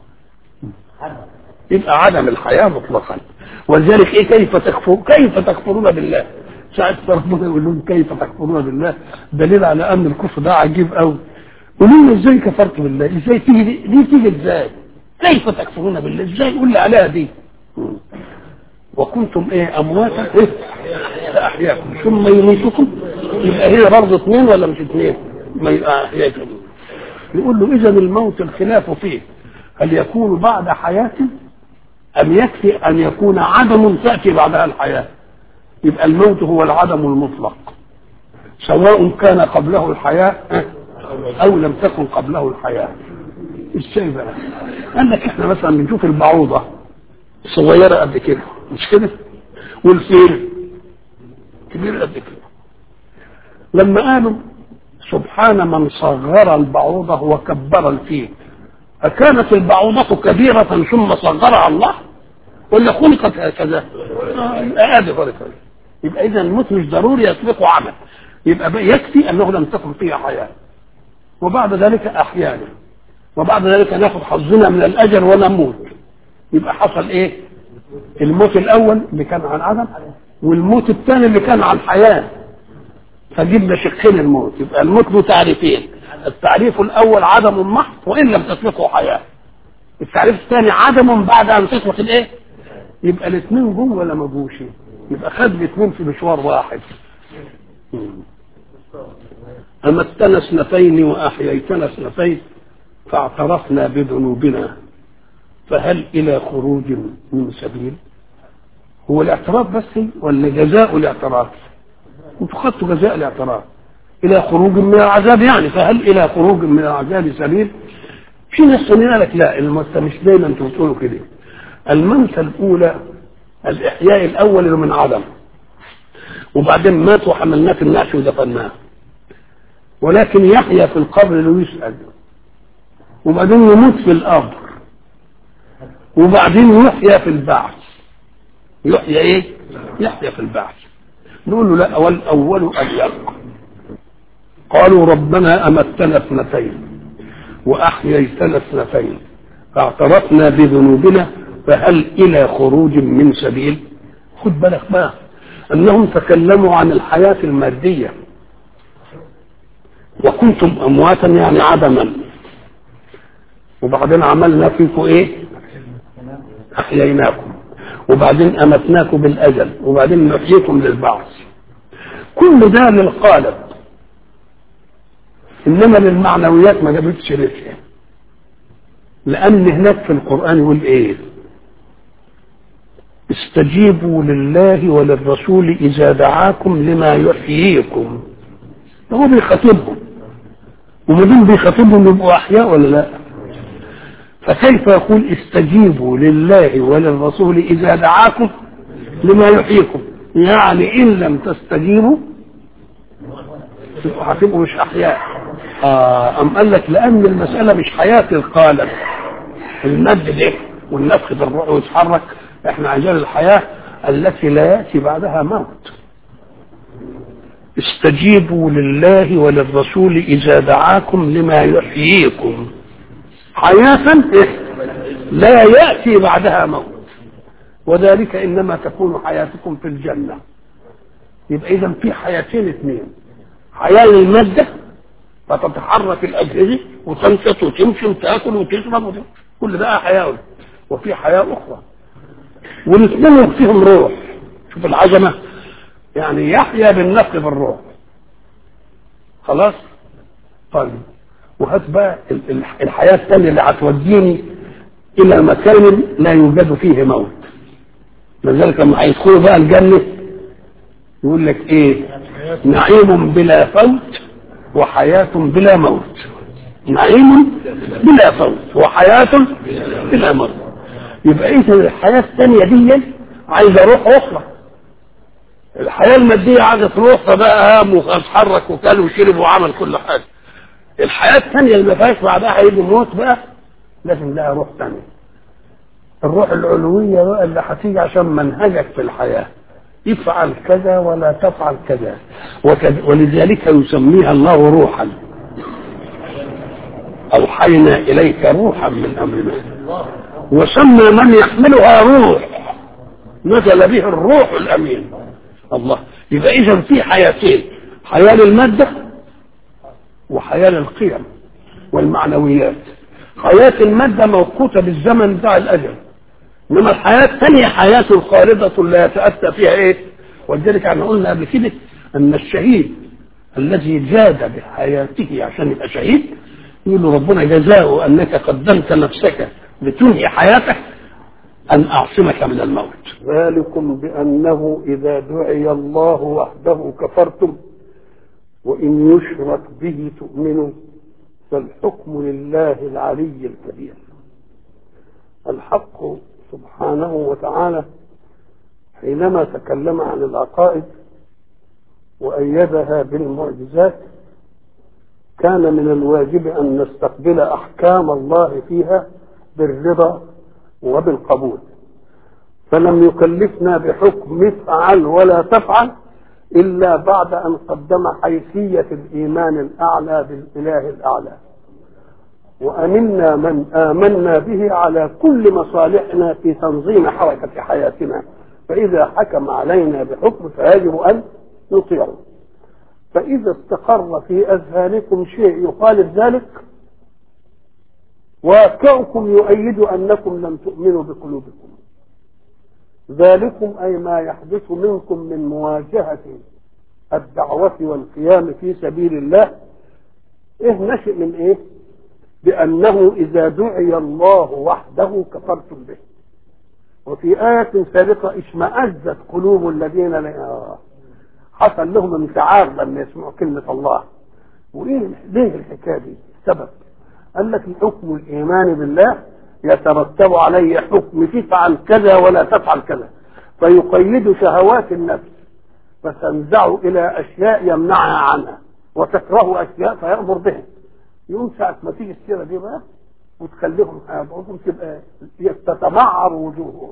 يبقى عدم الحياة مطلقا ولذلك إيه كيف تكفر كيف تكفرون بالله ساعة ربنا يقول لهم كيف تكفرون بالله دليل على أن الكفر ده عجيب قوي قولوا لنا ازاي كفرت بالله ازاي تيجي دي, دي تيجي ازاي كيف تكفرون بالله ازاي قول لي عليها دي وكنتم ايه امواتا ايه فاحياكم ثم يميتكم يبقى هي برضه اثنين ولا مش اثنين ما يبقى احياكم يقول له اذا الموت الخلاف فيه هل يكون بعد حياة ام يكفي ان يكون عدم تأتي بعدها الحياة يبقى الموت هو العدم المطلق سواء كان قبله الحياة او لم تكن قبله الحياة ازاي بقى قال لك احنا مثلا بنشوف البعوضة صغيرة قد كده مش كده والفيل كبير قد كده لما قالوا سبحان من صغر البعوضة وكبر الفيل أكانت البعوضة كبيرة ثم صغرها الله ولا خلقت هكذا هذه خلقت يبقى إذا الموت مش ضروري يسبقه عمل يبقى يكفي أنه لم تكن فيها حياة وبعد ذلك أحيانا وبعد ذلك ناخذ حظنا من الأجل ونموت يبقى حصل إيه الموت الأول اللي كان عن عدم والموت الثاني اللي كان عن حياة فجبنا شقين الموت يبقى الموت له تعريفين التعريف الأول عدم محض وإن لم تسبقه حياة التعريف الثاني عدم بعد أن تسبق الإيه يبقى الاثنين جوه ولا ما جوش يبقى خد الاثنين في مشوار واحد أمتنا اثنتين وأحييتنا اثنتين فاعترفنا بذنوبنا فهل إلى خروج من سبيل هو الاعتراف بس ولا جزاء الاعتراف انتوا خدتوا جزاء الاعتراف إلى خروج من العذاب يعني فهل إلى خروج من العذاب سبيل في ناس ثانيين لك لا المسا مش دايما انتوا بتقولوا كده المنسى الأولى الإحياء الأول اللي من عدم وبعدين مات وحملناه في النعش ودفناه ولكن يحيا في القبر ويسأل وبعدين يموت في القبر وبعدين يحيا في البعث يحيا ايه يحيا في البعث نقول له لا والأول أليق قالوا ربنا أمتنا اثنتين وأحييتنا اثنتين فاعترفنا بذنوبنا فهل إلى خروج من سبيل خد بالك بقى أنهم تكلموا عن الحياة المادية وكنتم أمواتا يعني عدما وبعدين عملنا فيكم إيه أحييناكم وبعدين أمتناكم بالأجل وبعدين نحييكم للبعث كل ده للقالب إنما للمعنويات ما جابتش رزق لأن هناك في القرآن يقول إيه استجيبوا لله وللرسول إذا دعاكم لما يحييكم هو بيخاطبهم وما دام بيخاطبهم يبقوا أحياء ولا لا فكيف يقول استجيبوا لله وللرسول إذا دعاكم لما يحييكم يعني إن لم تستجيبوا تبقوا هتبقوا مش أحياء آه أم قال لك لأن المسألة مش حياة القالب المد ده والنفخ بالروح ويتحرك احنا عايزين الحياة التي لا يأتي بعدها موت استجيبوا لله وللرسول إذا دعاكم لما يحييكم حياة لا يأتي بعدها موت وذلك إنما تكون حياتكم في الجنة يبقى إذا في حياتين اثنين حياة للمادة فتتحرك الأجهزة وتنشط وتمشي وتاكل وتشرب كل ده حياة وفي حياة أخرى والاثنين فيهم روح شوف العجمة يعني يحيا بالنفخ في الروح خلاص طيب وهات بقى الحياة الثانية اللي هتوديني إلى مكان لا يوجد فيه موت لذلك لما هيدخلوا بقى الجنة يقول لك إيه نعيم بلا فوت وحياة بلا موت نعيم بلا فوت وحياة بلا موت يبقى إذا الحياة الثانية دي عايزة روح أخرى الحياة المادية عايزة روح فبقى هام واتحرك وكل وشرب وعمل كل حاجة الحياة الثانية اللي ما فيهاش بعدها هيجي موت بقى لازم لها روح ثانية الروح العلوية بقى اللي هتيجي عشان منهجك في الحياة افعل كذا ولا تفعل كذا وكذا ولذلك يسميها الله روحا أوحينا إليك روحا من أمرنا وسمى من يحملها روح نزل به الروح الأمين الله يبقى إذا في حياتين حياة للمادة وحياة للقيم والمعنويات حياة المادة موقوتة بالزمن بتاع الأجل إنما الحياة الثانية حياة خالدة لا يتأتى فيها إيه ولذلك احنا قلنا قبل كده أن الشهيد الذي جاد بحياته عشان يبقى شهيد يقول له ربنا جزاؤه أنك قدمت نفسك لتنهي حياتك أن أعصمك من الموت ذلكم بأنه إذا دعي الله وحده كفرتم وإن يشرك به تؤمنوا فالحكم لله العلي الكبير الحق سبحانه وتعالى حينما تكلم عن العقائد وأيدها بالمعجزات كان من الواجب أن نستقبل أحكام الله فيها بالرضا وبالقبول فلم يكلفنا بحكم افعل ولا تفعل إلا بعد أن قدم حيثية الإيمان الأعلى بالإله الأعلى وأمنا من آمنا به على كل مصالحنا في تنظيم حركة حياتنا فإذا حكم علينا بحكم فيجب أن نطيعه فإذا استقر في أذهانكم شيء يخالف ذلك واقعكم يؤيد أنكم لم تؤمنوا بقلوبكم ذلكم أي ما يحدث منكم من مواجهة الدعوة والقيام في سبيل الله إيه نشئ من إيه بأنه إذا دعي الله وحده كفرتم به وفي آية سابقة اشمأزت قلوب الذين لا حصل لهم انتعار لما يسمعوا كلمة الله وإيه ليه الحكاية دي سبب قال لك حكم الإيمان بالله يترتب عليه حكم تفعل كذا ولا تفعل كذا فيقيد شهوات النفس فتنزع إلى أشياء يمنعها عنها وتكره أشياء فيأمر بها يوم ساعة ما تيجي السيرة دي بقى وتخليهم بعضهم تبقى تتمعر وجوههم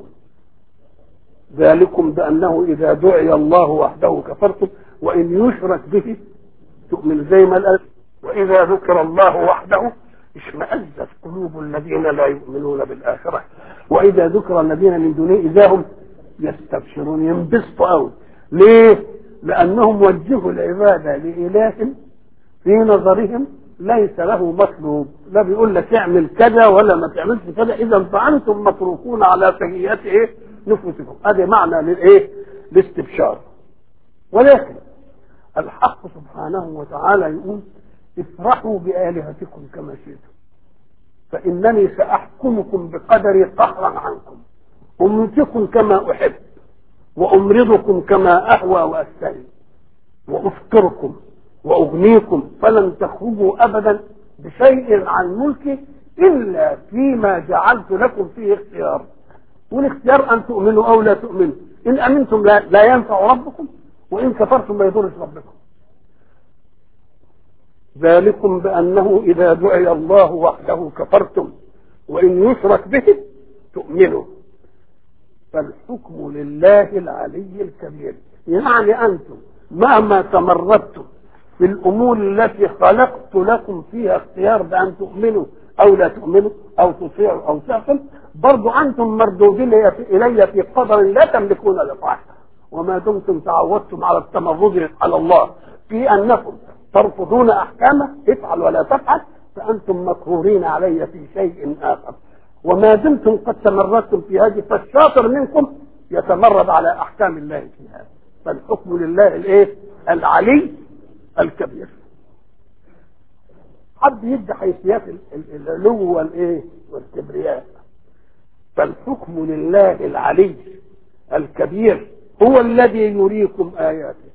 ذلكم بأنه إذا دعي الله وحده كفرتم وإن يشرك به تؤمن زي ما قال وإذا ذكر الله وحده اشمأزت قلوب الذين لا يؤمنون بالآخرة وإذا ذكر الذين من دونه إذا هم يستبشرون ينبسطوا قوي ليه؟ لأنهم وجهوا العبادة لإله في نظرهم ليس له مطلوب لا بيقول لك اعمل كذا ولا ما تعملش كذا إذا فأنتم متروكون على سيئات إيه؟ نفوسكم هذا معنى للإيه؟ الاستبشار ولكن الحق سبحانه وتعالى يقول افرحوا بآلهتكم كما شئتم فإنني سأحكمكم بقدري قهرا عنكم أملككم كما أحب وأمرضكم كما أهوى وأستهي وأفطركم وأغنيكم فلن تخرجوا أبدا بشيء عن ملكي إلا فيما جعلت لكم فيه اختيار والاختيار أن تؤمنوا أو لا تؤمنوا إن أمنتم لا, لا ينفع ربكم وإن كفرتم ما يضرش ربكم ذلكم بأنه إذا دعي الله وحده كفرتم وإن يشرك به تؤمنوا فالحكم لله العلي الكبير يعني أنتم مهما تمردتم في الأمور التي خلقت لكم فيها اختيار بأن تؤمنوا أو لا تؤمنوا أو تطيعوا أو تعصوا برضو أنتم مردودين إلي في قدر لا تملكون لطاعته وما دمتم تعودتم على التمرد على الله في أنكم ترفضون أحكامه افعل ولا تفعل فأنتم مقهورين علي في شيء آخر وما دمتم قد تمردتم في هذه فالشاطر منكم يتمرد على أحكام الله في هذا فالحكم لله الايه العلي الكبير حد يدي حيثيات العلو والايه والكبرياء فالحكم لله العلي الكبير هو الذي يريكم آياته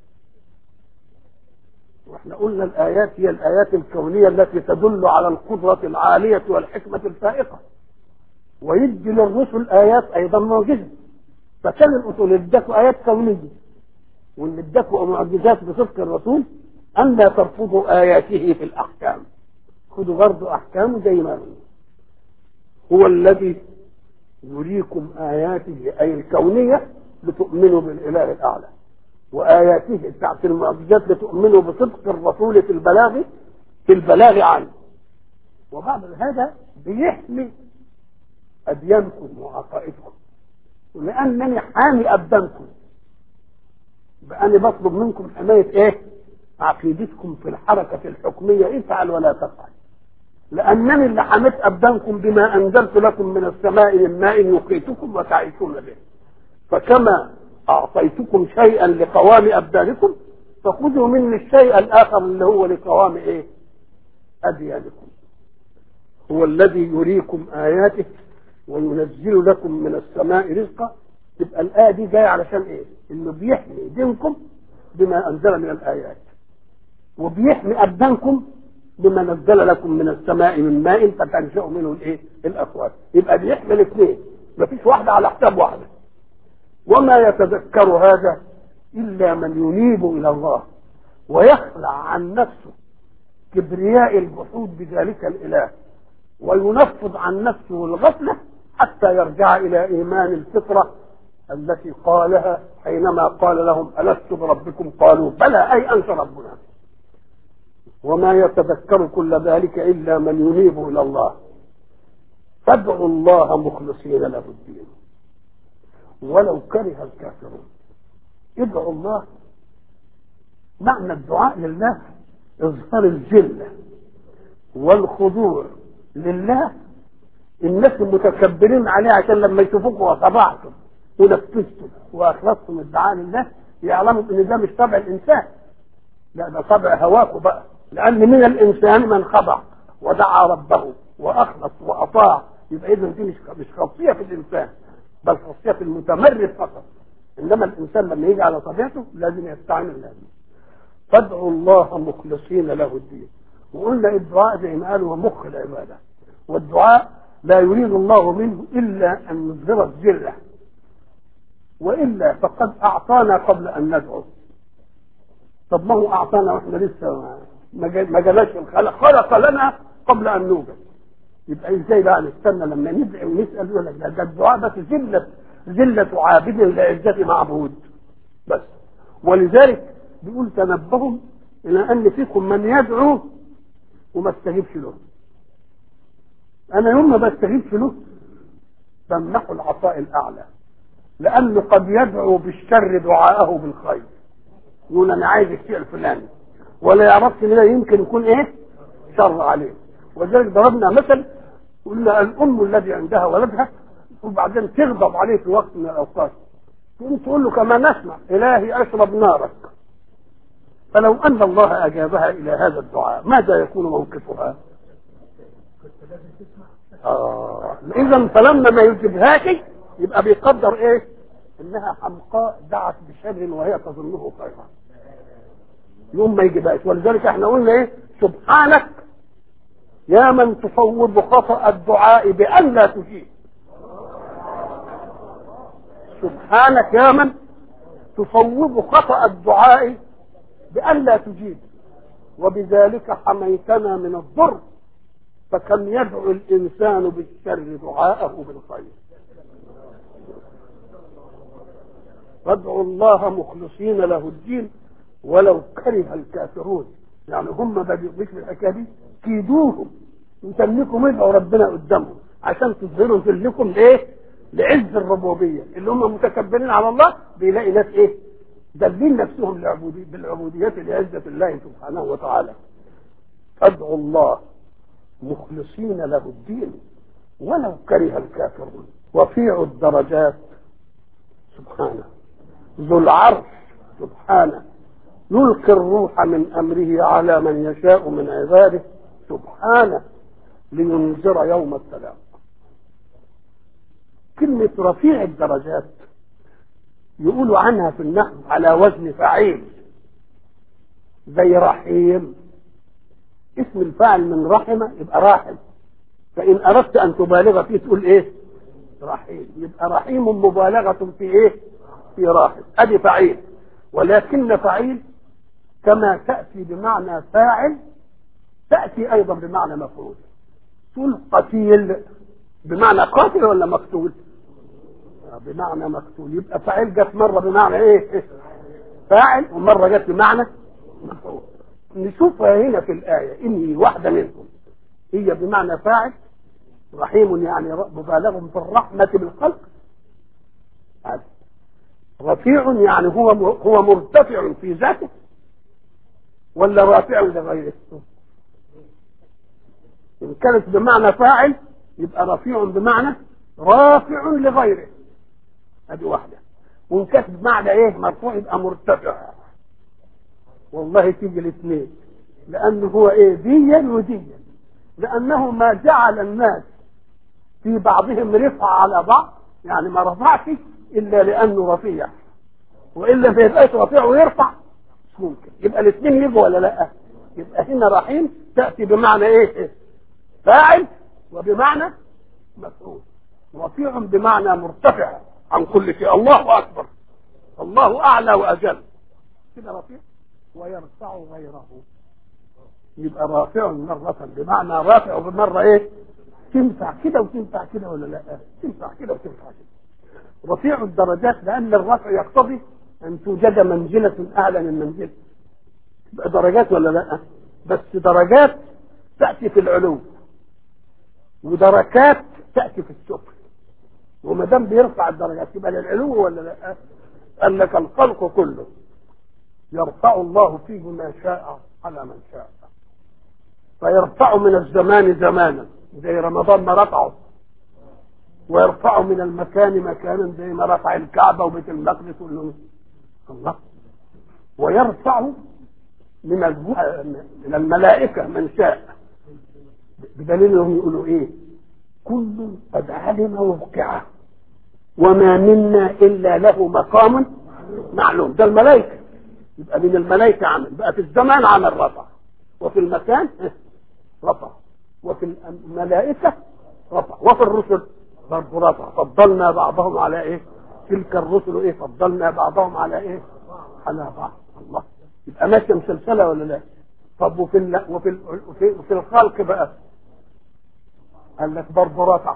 واحنا قلنا الآيات هي الآيات الكونية التي تدل على القدرة العالية والحكمة الفائقة ويدي للرسل آيات أيضا معجزة فكان الأصول ادكوا آيات كونية واللي ادكوا معجزات بصدق الرسول أن لا ترفضوا آياته في الأحكام خذوا برضه أحكامه زي ما هو الذي يريكم آياته أي الكونية لتؤمنوا بالإله الأعلى وآياته بتاعت المعجزات لتؤمنوا بصدق الرسول في البلاغ في البلاغ عنه وبعد هذا بيحمي أديانكم وعقائدكم ولأنني حامي أبدانكم بأني بطلب منكم حماية إيه؟ عقيدتكم في الحركة الحكمية افعل ولا تفعل لأنني اللي حميت أبدانكم بما أنزلت لكم من السماء من ماء يقيتكم وتعيشون به فكما أعطيتكم شيئا لقوام أبدانكم فخذوا مني الشيء الآخر اللي هو لقوام إيه؟ أديانكم هو الذي يريكم آياته وينزل لكم من السماء رزقا تبقى الآية دي جاية علشان إيه؟ إنه بيحمي دينكم بما أنزل من الآيات وبيحمي أبدانكم بما نزل لكم من السماء من ماء فتنشأ منه الإيه؟ الأكوان يبقى بيحمي الاثنين مفيش واحدة على حساب واحدة وما يتذكر هذا إلا من ينيب إلى الله ويخلع عن نفسه كبرياء الجحود بذلك الإله وينفض عن نفسه الغفلة حتى يرجع إلى إيمان الفطرة التي قالها حينما قال لهم ألست بربكم قالوا بلى أي أنت ربنا وما يتذكر كل ذلك إلا من ينيب إلى الله فادعوا الله مخلصين له الدين ولو كره الكافرون ادعوا الله معنى الدعاء لله اظهار الذله والخضوع لله الناس المتكبرين عليه عشان لما يشوفوكم وخضعتم ونفذتم واخلصتم الدعاء لله يعلموا ان ده مش طبع الانسان لا ده طبع هواكم بقى لان من الانسان من خضع ودعا ربه واخلص واطاع يبقى اذا دي مش مش خاصيه في الانسان بل خاصيه في المتمرد فقط انما الانسان لما يجي على طبيعته لازم يستعين بالله فادعوا الله مخلصين له الدين وقلنا الدعاء زي ما قالوا هو مخ العباده والدعاء لا يريد الله منه الا ان يظهر الذله والا فقد اعطانا قبل ان ندعو طب ما هو اعطانا واحنا لسه ما جالناش الخلق خلق لنا قبل ان نوجد يبقى ازاي بقى نستنى لما ندعي ونسال يقول لك ده الدعاء بس ذله ذله عابد لعزه معبود بس ولذلك بيقول تنبهوا الى ان فيكم من يدعو وما استجيبش له انا يوم ما بستجيبش له بمنحه العطاء الاعلى لانه قد يدعو بالشر دعاءه بالخير يقول انا عايز الشيء الفلاني ولا يعرفش ان ده يمكن يكون ايه شر عليه ولذلك ضربنا مثل قلنا الام الذي عندها ولدها وبعدين تغضب عليه في وقت من الاوقات تقوم تقول له كما نسمع الهي اشرب نارك فلو ان الله اجابها الى هذا الدعاء ماذا يكون موقفها؟ آه. اذا فلما ما يجيبهاش يبقى بيقدر ايه؟ انها حمقاء دعت بشر وهي تظنه خيرا. يوم ما يجيبهاش ولذلك احنا قلنا ايه؟ سبحانك يا من تصوب خطأ الدعاء بأن لا تجيب. سبحانك يا من تصوب خطأ الدعاء بأن لا تجيب وبذلك حميتنا من الضر فكم يدعو الإنسان بالشر دعاءه بالخير فادعوا الله مخلصين له الدين ولو كره الكافرون يعني هم ما بيقولش الحكايه دي كيدوهم يسميكم ادعوا ربنا قدامهم عشان تظهروا ذلكم لايه؟ لعز الربوبيه اللي هم متكبرين على الله بيلاقي ناس ايه؟ دلين نفسهم لعبودي بالعبودية لعزة الله سبحانه وتعالى فادعوا الله مخلصين له الدين ولو كره الكافرون رفيع الدرجات سبحانه ذو العرش سبحانه يلقي الروح من امره على من يشاء من عباده سبحانه لينذر يوم التلاق كلمة رفيع الدرجات يقولوا عنها في النحو على وزن فعيل زي رحيم اسم الفاعل من رحمة يبقى راحم فإن أردت أن تبالغ فيه تقول إيه رحيم يبقى رحيم مبالغة في إيه في راحم أدي فعيل ولكن فعيل كما تأتي بمعنى فاعل تأتي أيضا بمعنى مفعول تقول قتيل بمعنى قاتل ولا مقتول بمعنى مقتول يبقى فاعل جت مره بمعنى ايه فاعل ومره جت بمعنى مفعول نشوفها هنا في الايه اني واحده منهم هي بمعنى فاعل رحيم يعني مبالغ في الرحمه بالخلق هذا رفيع يعني هو هو مرتفع في ذاته ولا رافع لغيره ان كانت بمعنى فاعل يبقى رفيع بمعنى رافع لغيره ادي واحده وان كانت بمعنى ايه مرفوع يبقى مرتفع والله تيجي الاثنين لانه هو ايه ديا وديا لانه ما جعل الناس في بعضهم رفع على بعض يعني ما رفعش الا لانه رفيع والا ما يبقاش رفيع ويرفع مش ممكن يبقى الاثنين يجوا ولا لا يبقى هنا رحيم تاتي بمعنى ايه فاعل وبمعنى مفعول رفيع بمعنى مرتفع عن كل شيء الله اكبر الله اعلى واجل كده رفيع ويرفع غيره يبقى رافع مرة بمعنى رافع وبمرة ايه تنفع كده وتنفع كده ولا لا تنفع كده وتنفع كده رفيع الدرجات لان الرفع يقتضي ان توجد منزلة اعلى من منزلة تبقى درجات ولا لا بس درجات تأتي في العلو ودركات تأتي في السفل وما دام بيرفع الدرجات يبقى للعلو ولا لا قال لك الخلق كله يرفع الله فيه ما شاء على من شاء فيرفع من الزمان زمانا زي رمضان ما رفعه ويرفع من المكان مكانا زي ما رفع الكعبة وبيت المقدس كله الله ويرفع من من الملائكة من شاء بدليل انهم يقولوا ايه كل قد علم وقعه وما منا الا له مقام معلوم ده الملائكه يبقى من الملائكه عمل بقى في الزمان عمل رفع وفي المكان رفع وفي الملائكه رفع وفي الرسل برضه رفع فضلنا بعضهم على ايه تلك الرسل ايه فضلنا بعضهم على ايه على بعض الله يبقى ماشيه مسلسله ولا لا طب وفي ال... وفي ال... وفي, وفي الخلق بقى قال لك برضه رفع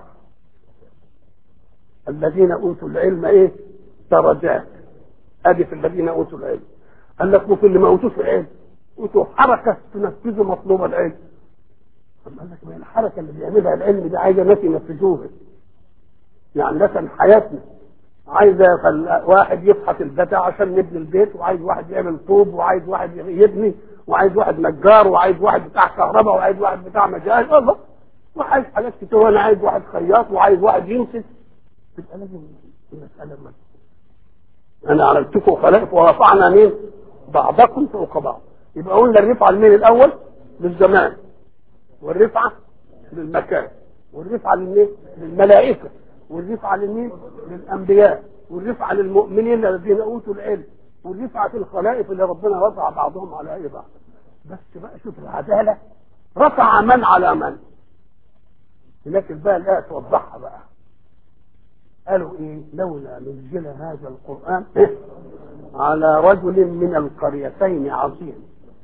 الذين اوتوا العلم ايه درجات ادي في الذين اوتوا العلم قال لك وفي اللي ما اوتوش العلم اوتوا حركه تنفذوا مطلوب العلم قال لك ما الحركه اللي بيعملها العلم دي عايزه ناس ينفذوها يعني مثلا حياتنا عايزه واحد يفحص البتاع عشان نبني البيت وعايز واحد يعمل طوب وعايز واحد يبني وعايز واحد نجار وعايز واحد بتاع كهرباء وعايز واحد بتاع مجال الله وعايز حاجات كتير وانا عايز واحد خياط وعايز واحد يمسك تبقى لازم المسألة ما أنا عملتكم خلائق ورفعنا مين؟ بعضكم فوق بعض يبقى قلنا الرفعة لمين الأول؟ للزمان والرفعة للمكان والرفعة للمين؟ للملائكة والرفعة للمين؟ للأنبياء والرفعة للمؤمنين الذين أوتوا العلم والرفعة في الخلائق اللي ربنا رفع بعضهم على أي بعض بس بقى شوف العدالة رفع من على من لكن بقى الآية توضحها بقى قالوا ايه لولا نزل هذا القرآن إيه؟ على رجل من القريتين عظيم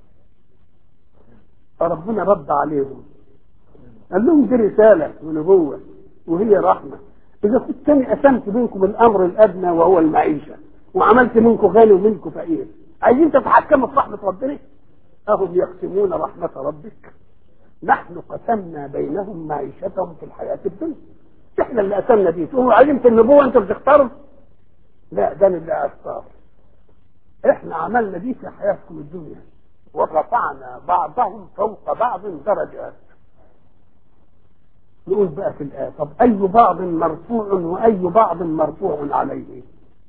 فربنا رد عليهم قال لهم دي رسالة ونبوة وهي رحمة إذا كنت أنا قسمت بينكم الأمر الأدنى وهو المعيشة وعملت منكم غني ومنكم فقير عايزين تتحكموا في رحمة ربنا أهم يقسمون رحمة ربك نحن قسمنا بينهم معيشتهم في الحياة الدنيا احنا اللي قسمنا دي تقولوا علمت النبوة انت بتختار لا ده اللي اختار احنا عملنا دي في حياتكم الدنيا ورفعنا بعضهم فوق بعض درجات نقول بقى في الآية طب أي بعض مرفوع وأي بعض مرفوع عليه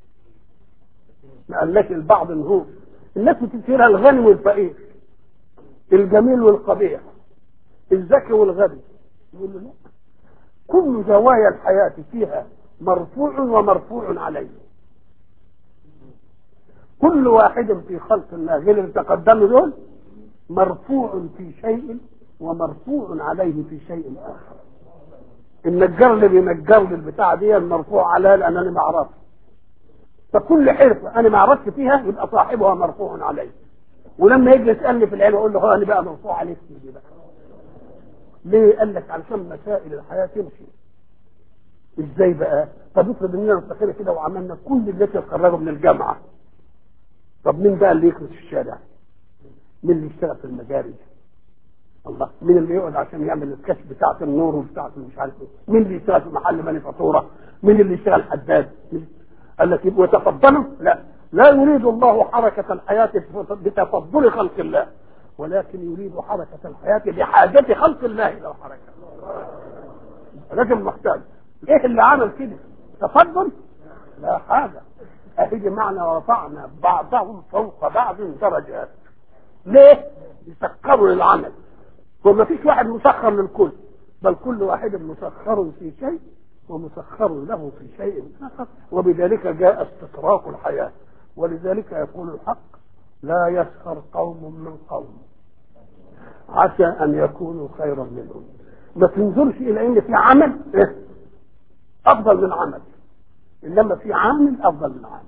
ما قالك البعض هو الناس بتثيرها الغني والفقير الجميل والقبيح الذكي والغبي يقول له لا كل زوايا الحياة فيها مرفوع ومرفوع عليه كل واحد في خلق الله غير اللي تقدموا دول مرفوع في شيء ومرفوع عليه في شيء اخر النجار اللي بينجر لي البتاع دي المرفوع عليها لان انا ما اعرفش فكل حرفه انا ما اعرفش فيها يبقى صاحبها مرفوع عليه ولما يجي يسالني في العلم اقول له هو انا بقى مرفوع عليك دي بقى ليه قال لك علشان مسائل الحياه تمشي ازاي بقى طب افرض اننا استقينا كده وعملنا كل اللي اتخرجوا من الجامعه طب مين بقى اللي يكنس في الشارع مين اللي يشتغل في المجاري الله مين اللي يقعد عشان يعمل الكشف بتاعه النور وبتاعه مش عارف ايه مين اللي يشتغل في محل مالي فاتوره مين اللي يشتغل حداد مين؟ قال لك يبقوا يتفضلوا لا لا يريد الله حركة الحياة بتفضل خلق الله ولكن يريد حركة الحياة بحاجة خلق الله إلى الحركة رجل محتاج ايه اللي عمل كده تفضل لا حاجة اهي معنى ورفعنا بعضهم فوق بعض درجات ليه يسخروا للعمل هو ما فيش واحد مسخر للكل بل كل واحد مسخر في شيء ومسخر له في شيء آخر وبذلك جاء استطراق الحياة ولذلك يقول الحق لا يسخر قوم من قوم عسى أن يكونوا خيرا منهم ما تنظرش إلى أن في عمل إيه؟ أفضل من عمل إنما في عامل أفضل من عامل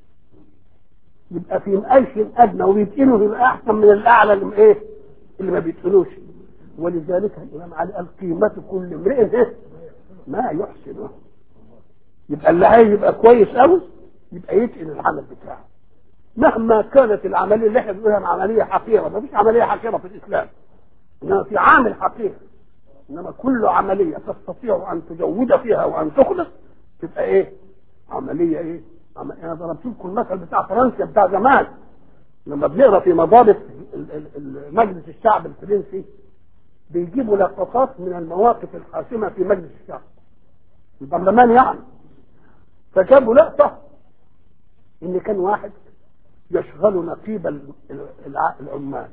يبقى في مقايش أدنى وبيتقنوا يبقى أحسن من الأعلى اللي إيه؟ اللي ما بيتقنوش ولذلك الإمام علي قال قيمة كل امرئ إيه؟ ما يحسنه يبقى اللي عايز يبقى كويس قوي يبقى يتقن العمل بتاعه مهما كانت العمليه اللي احنا بنقولها عمليه حقيره ما فيش عمليه حقيره في الاسلام انما في عامل حقير انما كل عمليه تستطيع ان تجود فيها وان تخلص تبقى ايه عمليه ايه عم... انا ضربت لكم المثل بتاع فرنسا بتاع زمان لما بنقرا في مضابط مجلس الشعب الفرنسي بيجيبوا لقطات من المواقف الحاسمه في مجلس الشعب البرلمان يعني فجابوا لقطه ان كان واحد يشغل نقيب العمال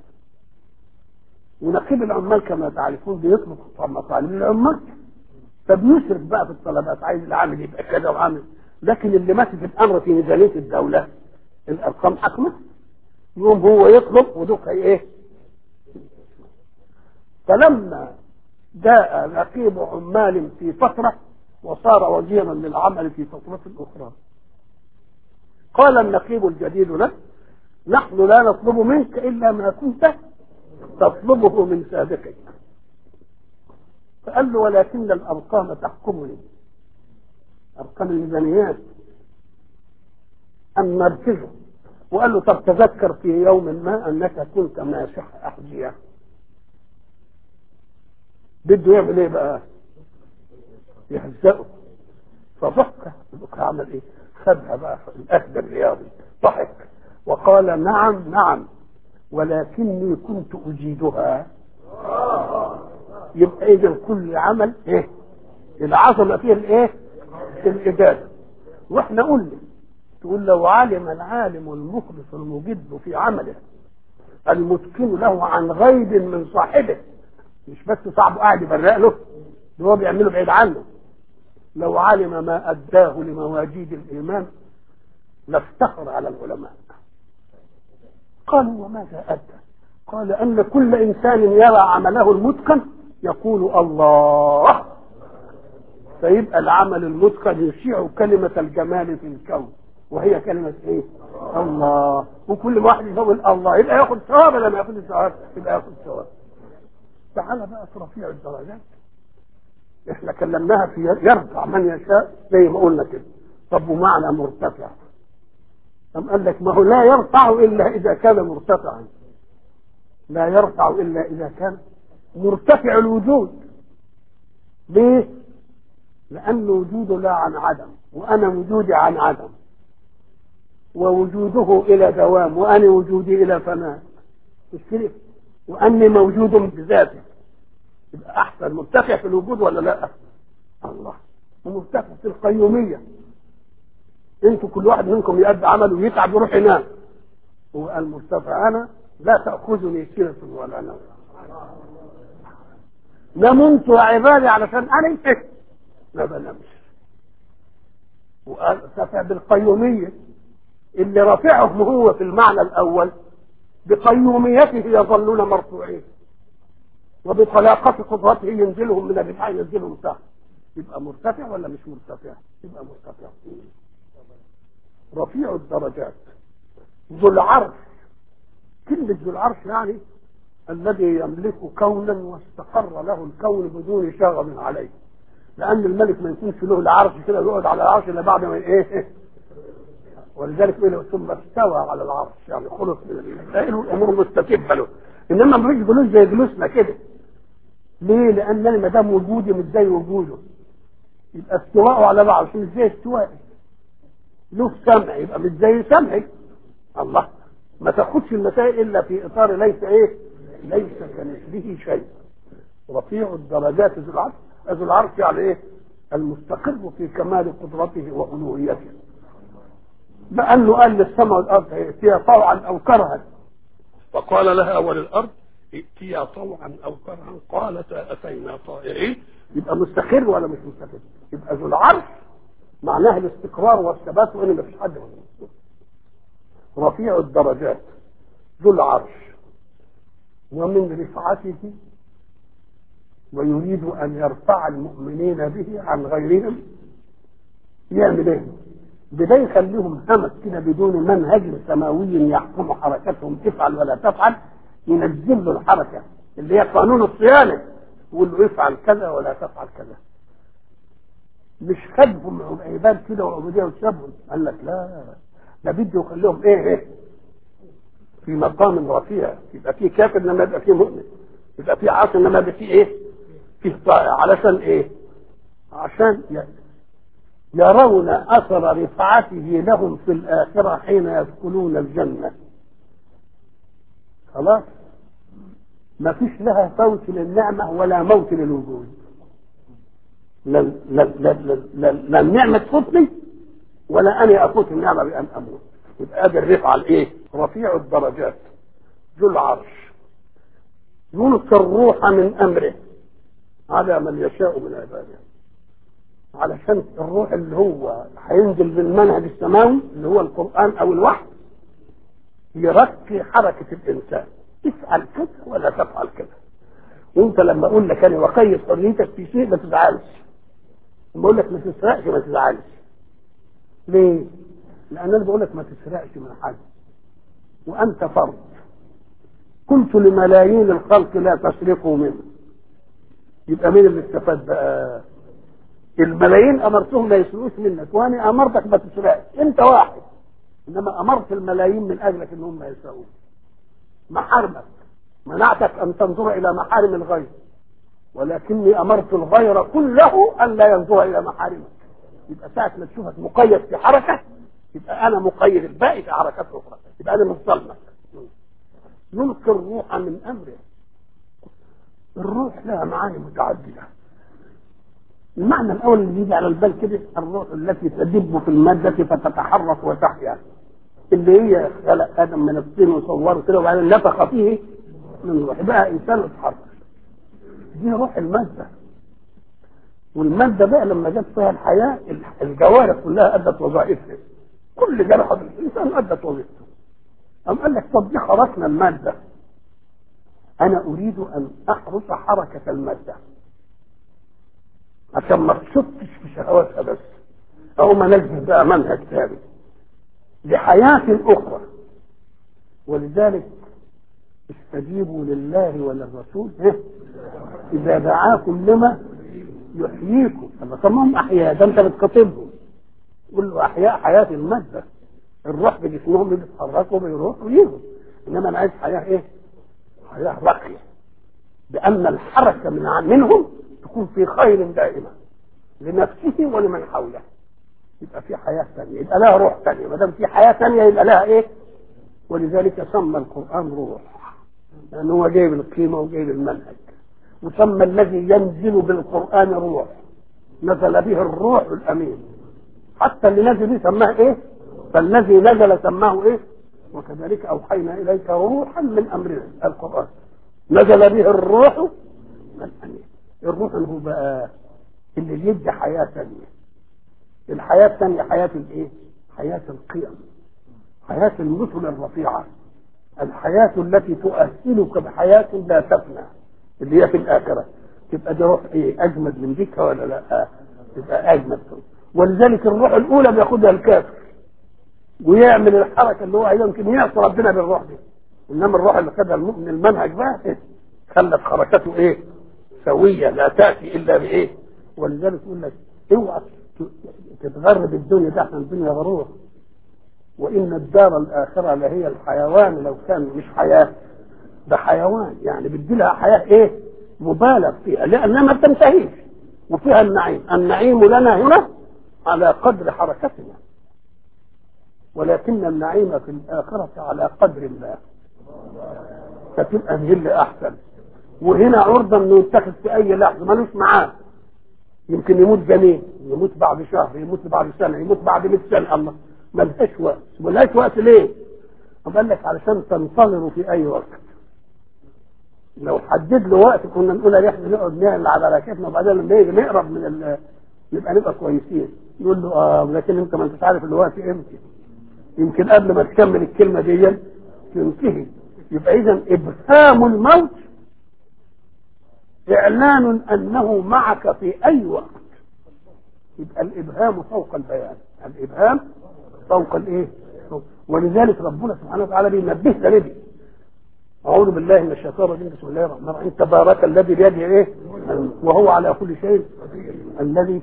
ونقيب العمال كما تعرفون بيطلب مطالب العمال فبيشرف بقى في الطلبات عايز العامل يبقى كذا وعامل لكن اللي ماسك الامر في ميزانيه الدوله الارقام حكمه يقوم هو يطلب ودوك ايه فلما جاء نقيب عمال في فتره وصار وزيرا للعمل في فتره اخرى قال النقيب الجديد له نحن لا نطلب منك الا ما كنت تطلبه من سابقك فقال له ولكن الارقام تحكمني ارقام الميزانيات اما نركزه وقال له طب تذكر في يوم ما انك كنت ماسح احذيه بده يعمل ايه بقى يهزقه فضحك بكره عمل ايه خدها بقى في الاخذ الرياضي ضحك وقال نعم نعم ولكني كنت اجيدها يبقى اذا كل عمل ايه العظمه فيه الايه الاجاده واحنا قلنا تقول لو علم العالم المخلص المجد في عمله المتقن له عن غيب من صاحبه مش بس صاحبه قاعد يبرق له ده هو بيعمله بعيد عنه لو علم ما أداه لمواجيد الإيمان لافتخر على العلماء قالوا وماذا أدى قال أن كل إنسان يرى عمله المتقن يقول الله فيبقى العمل المتقن يشيع كلمة الجمال في الكون وهي كلمة ايه الله وكل واحد يقول الله يبقى ياخد ثواب ولا ما ياخد ثواب يبقى ياخد ثواب تعالى بقى في رفيع الدرجات احنا كلمناها في يرفع من يشاء زي ما قلنا كده طب ومعنى مرتفع أم قال لك ما هو لا يرفع إلا إذا كان مرتفعا لا يرفع إلا إذا كان مرتفع الوجود ليه؟ لأن وجوده لا عن عدم وأنا وجودي عن عدم ووجوده إلى دوام وأنا وجودي إلى فناء مش كده؟ وأني موجود بذاته يبقى احسن مرتفع في الوجود ولا لا الله ومرتفع في القيوميه انتوا كل واحد منكم يؤدي عمله ويتعب يروح ينام هو المرتفع انا لا تاخذني سنه ولا نوم نمت يا عبادي علشان انا ما بنامش وارتفع بالقيوميه اللي رافعهم هو في المعنى الاول بقيوميته يظلون مرفوعين وبطلاقة قدرته ينزلهم من الرفع ينزلهم تحت يبقى مرتفع ولا مش مرتفع يبقى مرتفع رفيع الدرجات ذو العرش كلمة ذو العرش يعني الذي يملك كونا واستقر له الكون بدون شغب عليه لان الملك ما يكونش له العرش كده يقعد على العرش الا بعد ما ايه ولذلك يقول ثم استوى على العرش يعني خلص من المسائل والامور مستتبه له انما ما فيش جلوس زي جلوسنا كده ليه؟ لانني ما دام وجودي مش زي وجوده يبقى استواءه على العرش مش زي استوائي له سمع يبقى مش زي سمعي الله ما تاخدش المسائل الا في اطار ليس ايه؟ ليس كمثله شيء رفيع الدرجات ذو العرش ذو العرش يعني ايه؟ المستقر في كمال قدرته والوهيته بأنه قال للسماء والأرض ائتيا طوعا أو كرها فقال لها وللأرض ائتيا طوعا أو كرها قالتا أتينا طائعين يبقى مستقر ولا مش مستقر؟ يبقى ذو العرش معناها الاستقرار والثبات وإن ما فيش حد منهم رفيع الدرجات ذو العرش ومن رفعته ويريد أن يرفع المؤمنين به عن غيرهم يعمل ايه؟ بده يخليهم همس كده بدون منهج سماوي يحكم حركتهم تفعل ولا تفعل ينزل له الحركه اللي هي قانون الصيانه يقول له افعل كذا ولا تفعل كذا مش خدهم عباد كده وعبوديه وتشبه قال لك لا ده بده يخليهم ايه ايه في مقام رفيع يبقى فيه كافر انما يبقى فيه مؤمن يبقى فيه عاصي انما يبقى فيه ايه فيه طائع علشان ايه عشان يعني يرون اثر رفعته لهم في الاخره حين يدخلون الجنه خلاص ما فيش لها فوت للنعمه ولا موت للوجود لا لا لا لا لا النعمه تفوتني ولا انا افوت النعمه بان اموت يبقى ادي الرفعه الايه؟ رفيع الدرجات ذو العرش يلقي الروح من امره على من يشاء من عباده علشان الروح اللي هو هينزل بالمنهج السماوي اللي هو القرآن أو الوحي يرقي حركة الإنسان افعل كذا ولا تفعل كذا وانت لما اقول لك انا وقيد حريتك في شيء ما تزعلش لما اقول لك ما تسرقش ما تزعلش ليه؟ لان انا بقول لك ما تسرقش من حد وانت فرد قلت لملايين الخلق لا تسرقوا منه يبقى مين اللي استفاد بقى؟ الملايين امرتهم لا يسرقوش منك وانا امرتك ما تسرقش انت واحد انما امرت الملايين من اجلك ان هم يسرقوك محارمك منعتك ان تنظر الى محارم الغير ولكني امرت الغير كله ان لا ينظر الى محارمك يبقى ساعه ما تشوفك مقيد في حركه يبقى انا مقيد الباقي في حركات اخرى يبقى انا مظلمك يلقي الروح من امره الروح لها معاني متعدده المعنى الاول اللي يجي على البال كده الروح التي تدب في الماده فتتحرك وتحيا اللي هي خلق ادم من الطين وصوره كده وبعدين نفخ فيه من روح بقى انسان اتحرك دي روح الماده والماده بقى لما جت فيها الحياه الجوارح كلها ادت وظائفها كل جرح الانسان ادت وظيفته أم قال لك طب دي خرجنا الماده انا اريد ان احرس حركه الماده عشان ما تشطش في شهواتها بس او ما نجد بقى منهج ثاني لحياة أخرى ولذلك استجيبوا لله وللرسول إذا دعاكم لما يحييكم طب طب ما هم أحياء ده أنت بتخاطبهم قول له أحياء حياة المادة الروح بجسمهم بيتحركوا بيروحوا ويجوا إنما أنا عايز حياة إيه؟ حياة راقية بأن الحركة من منهم تكون في خير دائما لنفسه ولمن حوله يبقى في حياة ثانية يبقى لها روح ثانية ما دام في حياة ثانية يبقى لها ايه؟ ولذلك سمى القرآن روح لأنه هو جايب القيمة وجايب المنهج وسمى الذي ينزل بالقرآن روح نزل به الروح الأمين حتى اللي نزل به سماه ايه؟ فالذي نزل سماه ايه؟ وكذلك أوحينا إليك روحا من أمرنا القرآن نزل به الروح الأمين الروح هو بقى اللي يدي حياة ثانية الحياة الثانية حياة الايه؟ حياة القيم حياة المثل الرفيعة الحياة التي تؤهلك بحياة لا تفنى اللي هي في الآخرة تبقى دي روح ايه أجمد من ديك ولا لا؟ تبقى أجمد ولذلك الروح الأولى بياخدها الكافر ويعمل الحركة اللي هو يمكن يعصي ربنا بالروح دي إنما الروح اللي خدها المؤمن المنهج بقى إيه؟ خلت حركته إيه؟ سوية لا تأتي إلا بإيه؟ ولذلك يقول لك اوعى تتغرب الدنيا ده عشان الدنيا غرور وان الدار الاخره لهي الحيوان لو كان مش حياه ده حيوان يعني بدي لها حياه ايه مبالغ فيها لانها ما بتنتهيش وفيها النعيم النعيم لنا هنا على قدر حركتنا ولكن النعيم في الآخرة على قدر الله فتبقى الجل أحسن وهنا عرضة انه يتخذ في أي لحظة ملوش معاه يمكن يموت جنين يموت بعد شهر يموت بعد سنة يموت بعد 100 سنة الله ملهاش وقت ملهاش وقت ليه؟ قال لك علشان تنتظروا في أي وقت لو حدد له وقت كنا نقول يا احنا نقعد نعمل على ركبنا وبعدين لما يجي نقرب من ال... نبقى نبقى كويسين يقول له اه لكن انت ما انتش عارف الوقت امتى يمكن قبل ما تكمل الكلمه دي تنتهي يبقى اذا ابهام الموت اعلان انه معك في اي وقت يبقى الابهام فوق البيان الابهام فوق الايه ولذلك ربنا سبحانه وتعالى بينبهنا لدي أعوذ بالله من الشيطان الرجيم بسم الله الرحمن الرحيم تبارك الذي بيده إيه وهو على كل شيء الذي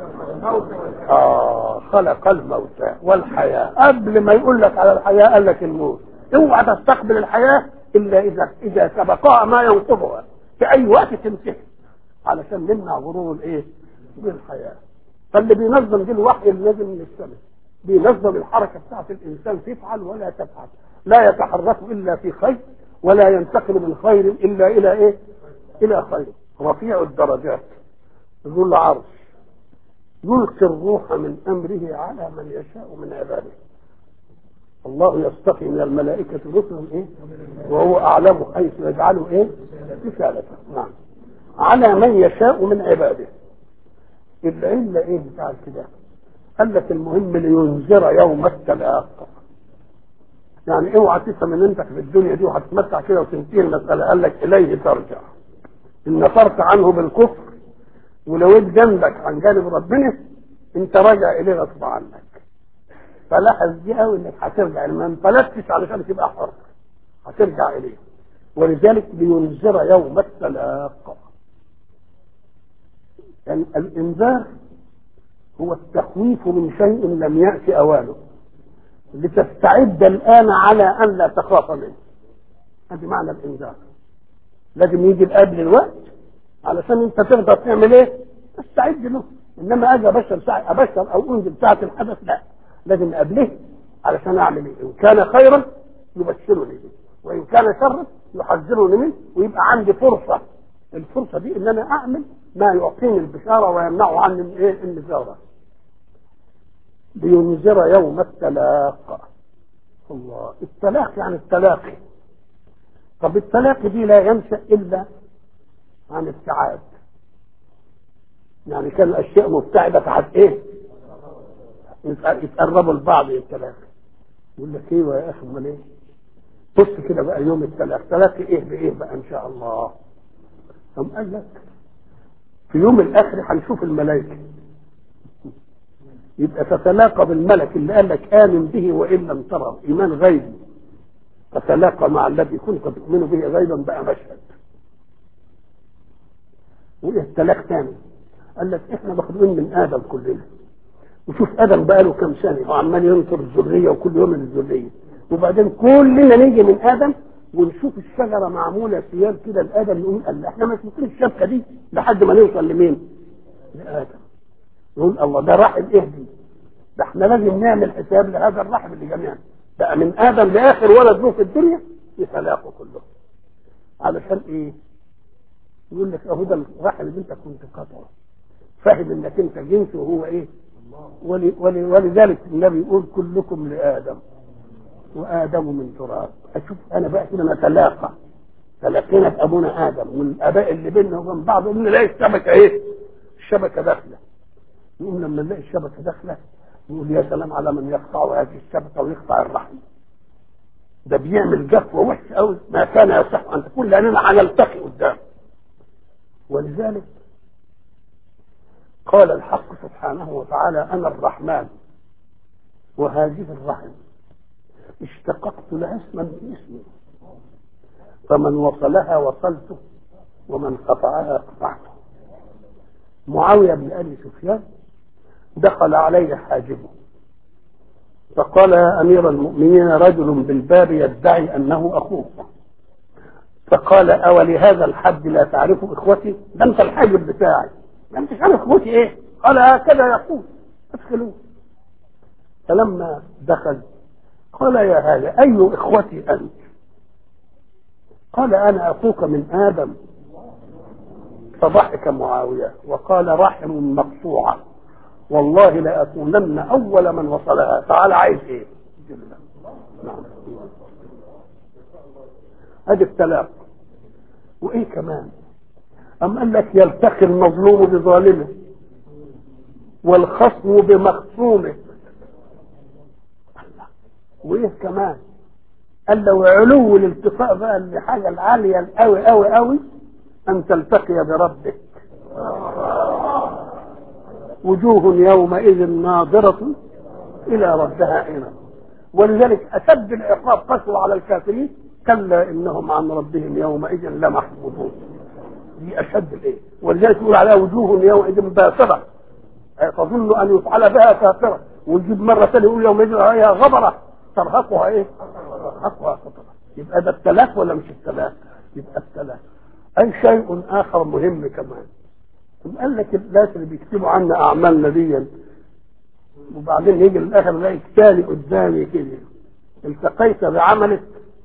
آه خلق الموت والحياة قبل ما يقول لك على الحياة قال لك الموت اوعى تستقبل الحياة إلا إذا إذا سبقها ما ينقضها في أي وقت تمسك علشان نمنع غرور الإيه بالحياة فاللي بينظم دي الوحي اللي نازل من السماء بينظم الحركة بتاعت الإنسان تفعل ولا تفعل لا يتحرك إلا في خير ولا ينتقل من خير الا الى ايه؟ الى خير رفيع الدرجات ذو العرش يلقي الروح من امره على من يشاء من عباده الله يستقي من الملائكة رسلا ايه؟ وهو اعلم حيث يجعله ايه؟ رسالته نعم على من يشاء من عباده الا الا ايه بتاع كده قال لك المهم لينذر يوم التلاقى يعني اوعى تفهم ان انت في الدنيا دي وهتتمتع كده وتنتهي المساله قال لك اليه ترجع ان نفرت عنه بالكفر ولو جنبك عن جانب ربنا انت راجع اليه غصب عنك فلاحظ دي قوي انك هترجع ما انفلتش علشان تبقى حر هترجع اليه ولذلك لينذر يوم التلاقى يعني الانذار هو التخويف من شيء لم يأتي اوانه لتستعد الآن على أن لا تخاف منه هذه معنى الإنذار لازم يجي قبل الوقت علشان أنت تقدر تعمل إيه؟ تستعد له إنما أجي أبشر ساعة أبشر أو أنزل ساعة الحدث لا لازم قبله علشان أعمل إيه؟ إن كان خيرا يبشرني به وإن كان شرا يحذرني منه ويبقى عندي فرصة الفرصة دي إن أنا أعمل ما يعطيني البشارة ويمنعه عني الإيه؟ النزارة لينذر يوم التلاقى الله التلاقي يعني التلاقي طب التلاقي دي لا ينشا الا عن ابتعاد يعني كان الاشياء مبتعده فحت ايه يتقربوا لبعض التلاقي يقول لك ايوه يا اخي امال ايه بص كده بقى يوم التلاقي تلاقي ايه بايه بقى ان شاء الله طب قال لك في يوم الاخر هنشوف الملائكه يبقى تتلاقى بالملك اللي قال لك آمن به وإن لم تره إيمان غيبي تتلاقى مع الذي كنت تؤمن به غيبا بقى مشهد وإيه التلاق تاني قال لك إحنا مخلوقين من آدم كلنا وشوف آدم بقى له كام سنة وعمال ينطر الذرية وكل يوم من الذرية وبعدين كلنا نيجي من آدم ونشوف الشجرة معمولة ثياب كده لآدم نقول الله إحنا ما شفناش الشبكة دي لحد ما نوصل لمين؟ لآدم يقول الله ده رحم ايه دي ده احنا لازم نعمل حساب لهذا الرحم اللي جميعا بقى من ادم لاخر ولد له في الدنيا يتلاقوا كلهم علشان ايه يقول لك اهو ده الرحم اللي انت كنت قاطعه فاهم انك انت جنس وهو ايه ولي ولي ولذلك النبي يقول كلكم لادم وادم من تراب اشوف انا بقى كده نتلاقى تلاقينا بابونا ادم والاباء اللي بيننا وبين بعض نلاقي الشبكه ايه الشبكه داخله يقوم لما نلاقي الشبكه داخله يقول يا سلام على من يقطع هذه الشبكه ويقطع الرحم ده بيعمل جفوه وحشه قوي ما كان يصح ان تكون لاننا هنلتقي قدام ولذلك قال الحق سبحانه وتعالى انا الرحمن وهذه الرحم اشتققت لها اسما باسمي فمن وصلها وصلته ومن قطعها قطعته معاوية بن أبي سفيان دخل عليه حاجبه فقال يا أمير المؤمنين رجل بالباب يدعي أنه أخوك فقال أولهذا الحد لا تعرف إخوتي ده أنت الحاجب بتاعي ده أنت مش عارف إخوتي إيه قال هكذا يقول ادخلوه فلما دخل قال يا هذا أي إخوتي أنت قال أنا أخوك من آدم فضحك معاوية وقال رحم مقطوعة والله لأكونن أول من وصلها تعال عايز إيه نعم هذا التلاق وإيه كمان أم قال لك يلتقي المظلوم بظالمه والخصم بمخصومه وايه كمان قال لو علو الالتقاء بقى لحاجه العاليه القوي قوي قوي ان تلتقي بربك وجوه يومئذ ناظرة إلى ربها حينا ولذلك أشد العقاب قسوة على الكافرين كلا إنهم عن ربهم يومئذ لمحفوظون دي أشد الإيه ولذلك يقول عليها وجوه يومئذ باسرة تظن أن يفعل بها كافرة ويجيب مرة ثانية يقول يومئذ عليها غبرة ترهقها إيه؟ ترهقها خطرة يبقى ده التلاف ولا مش التلاف؟ يبقى التلاف أي شيء آخر مهم كمان ثم قال لك الناس اللي بيكتبوا عنا أعمالنا دي وبعدين يجي للآخر يلاقي تاني قدامي كده التقيت بعملك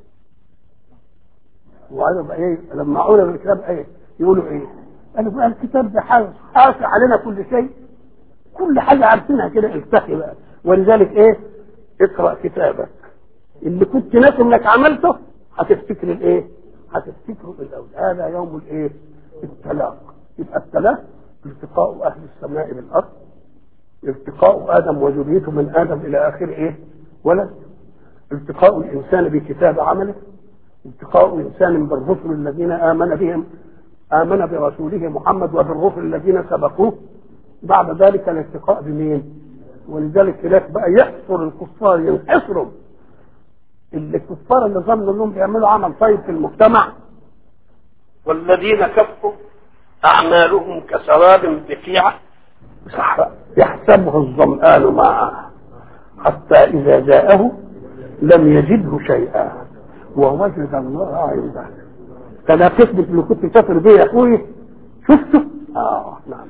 وهذا بقى ايه لما عرض الكتاب ايه يقولوا ايه قالوا بقى الكتاب ده حاسس علينا كل شيء كل حاجة عارفينها كده التقي بقى ولذلك ايه اقرأ كتابك اللي كنت ناسي انك عملته هتفتكر الايه هتفتكره الاول هذا يوم الايه التلاق يبقى التلاق التقاء اهل السماء بالارض التقاء ادم وذريته من ادم الى اخر ايه ولد التقاء الانسان بكتاب عمله التقاء انسان بالرسل الذين امن بهم امن برسوله محمد وبالرسل الذين سبقوه بعد ذلك الالتقاء بمين ولذلك هناك بقى يحصر الكفار ينحصرهم اللي الكفار اللي ظنوا انهم بيعملوا عمل طيب في المجتمع والذين كفروا اعمالهم كسراب بقيعه يحسبه الظمآن معه حتى إذا جاءه لم يجده شيئا ووجد الله عنده فلا تثبت اللي كنت تفر بيه يا اخوي شفته اه نعم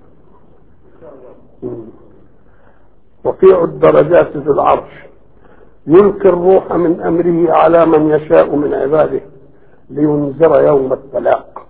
رفيع الدرجات ذو العرش يلقي الروح من امره على من يشاء من عباده لينذر يوم التلاق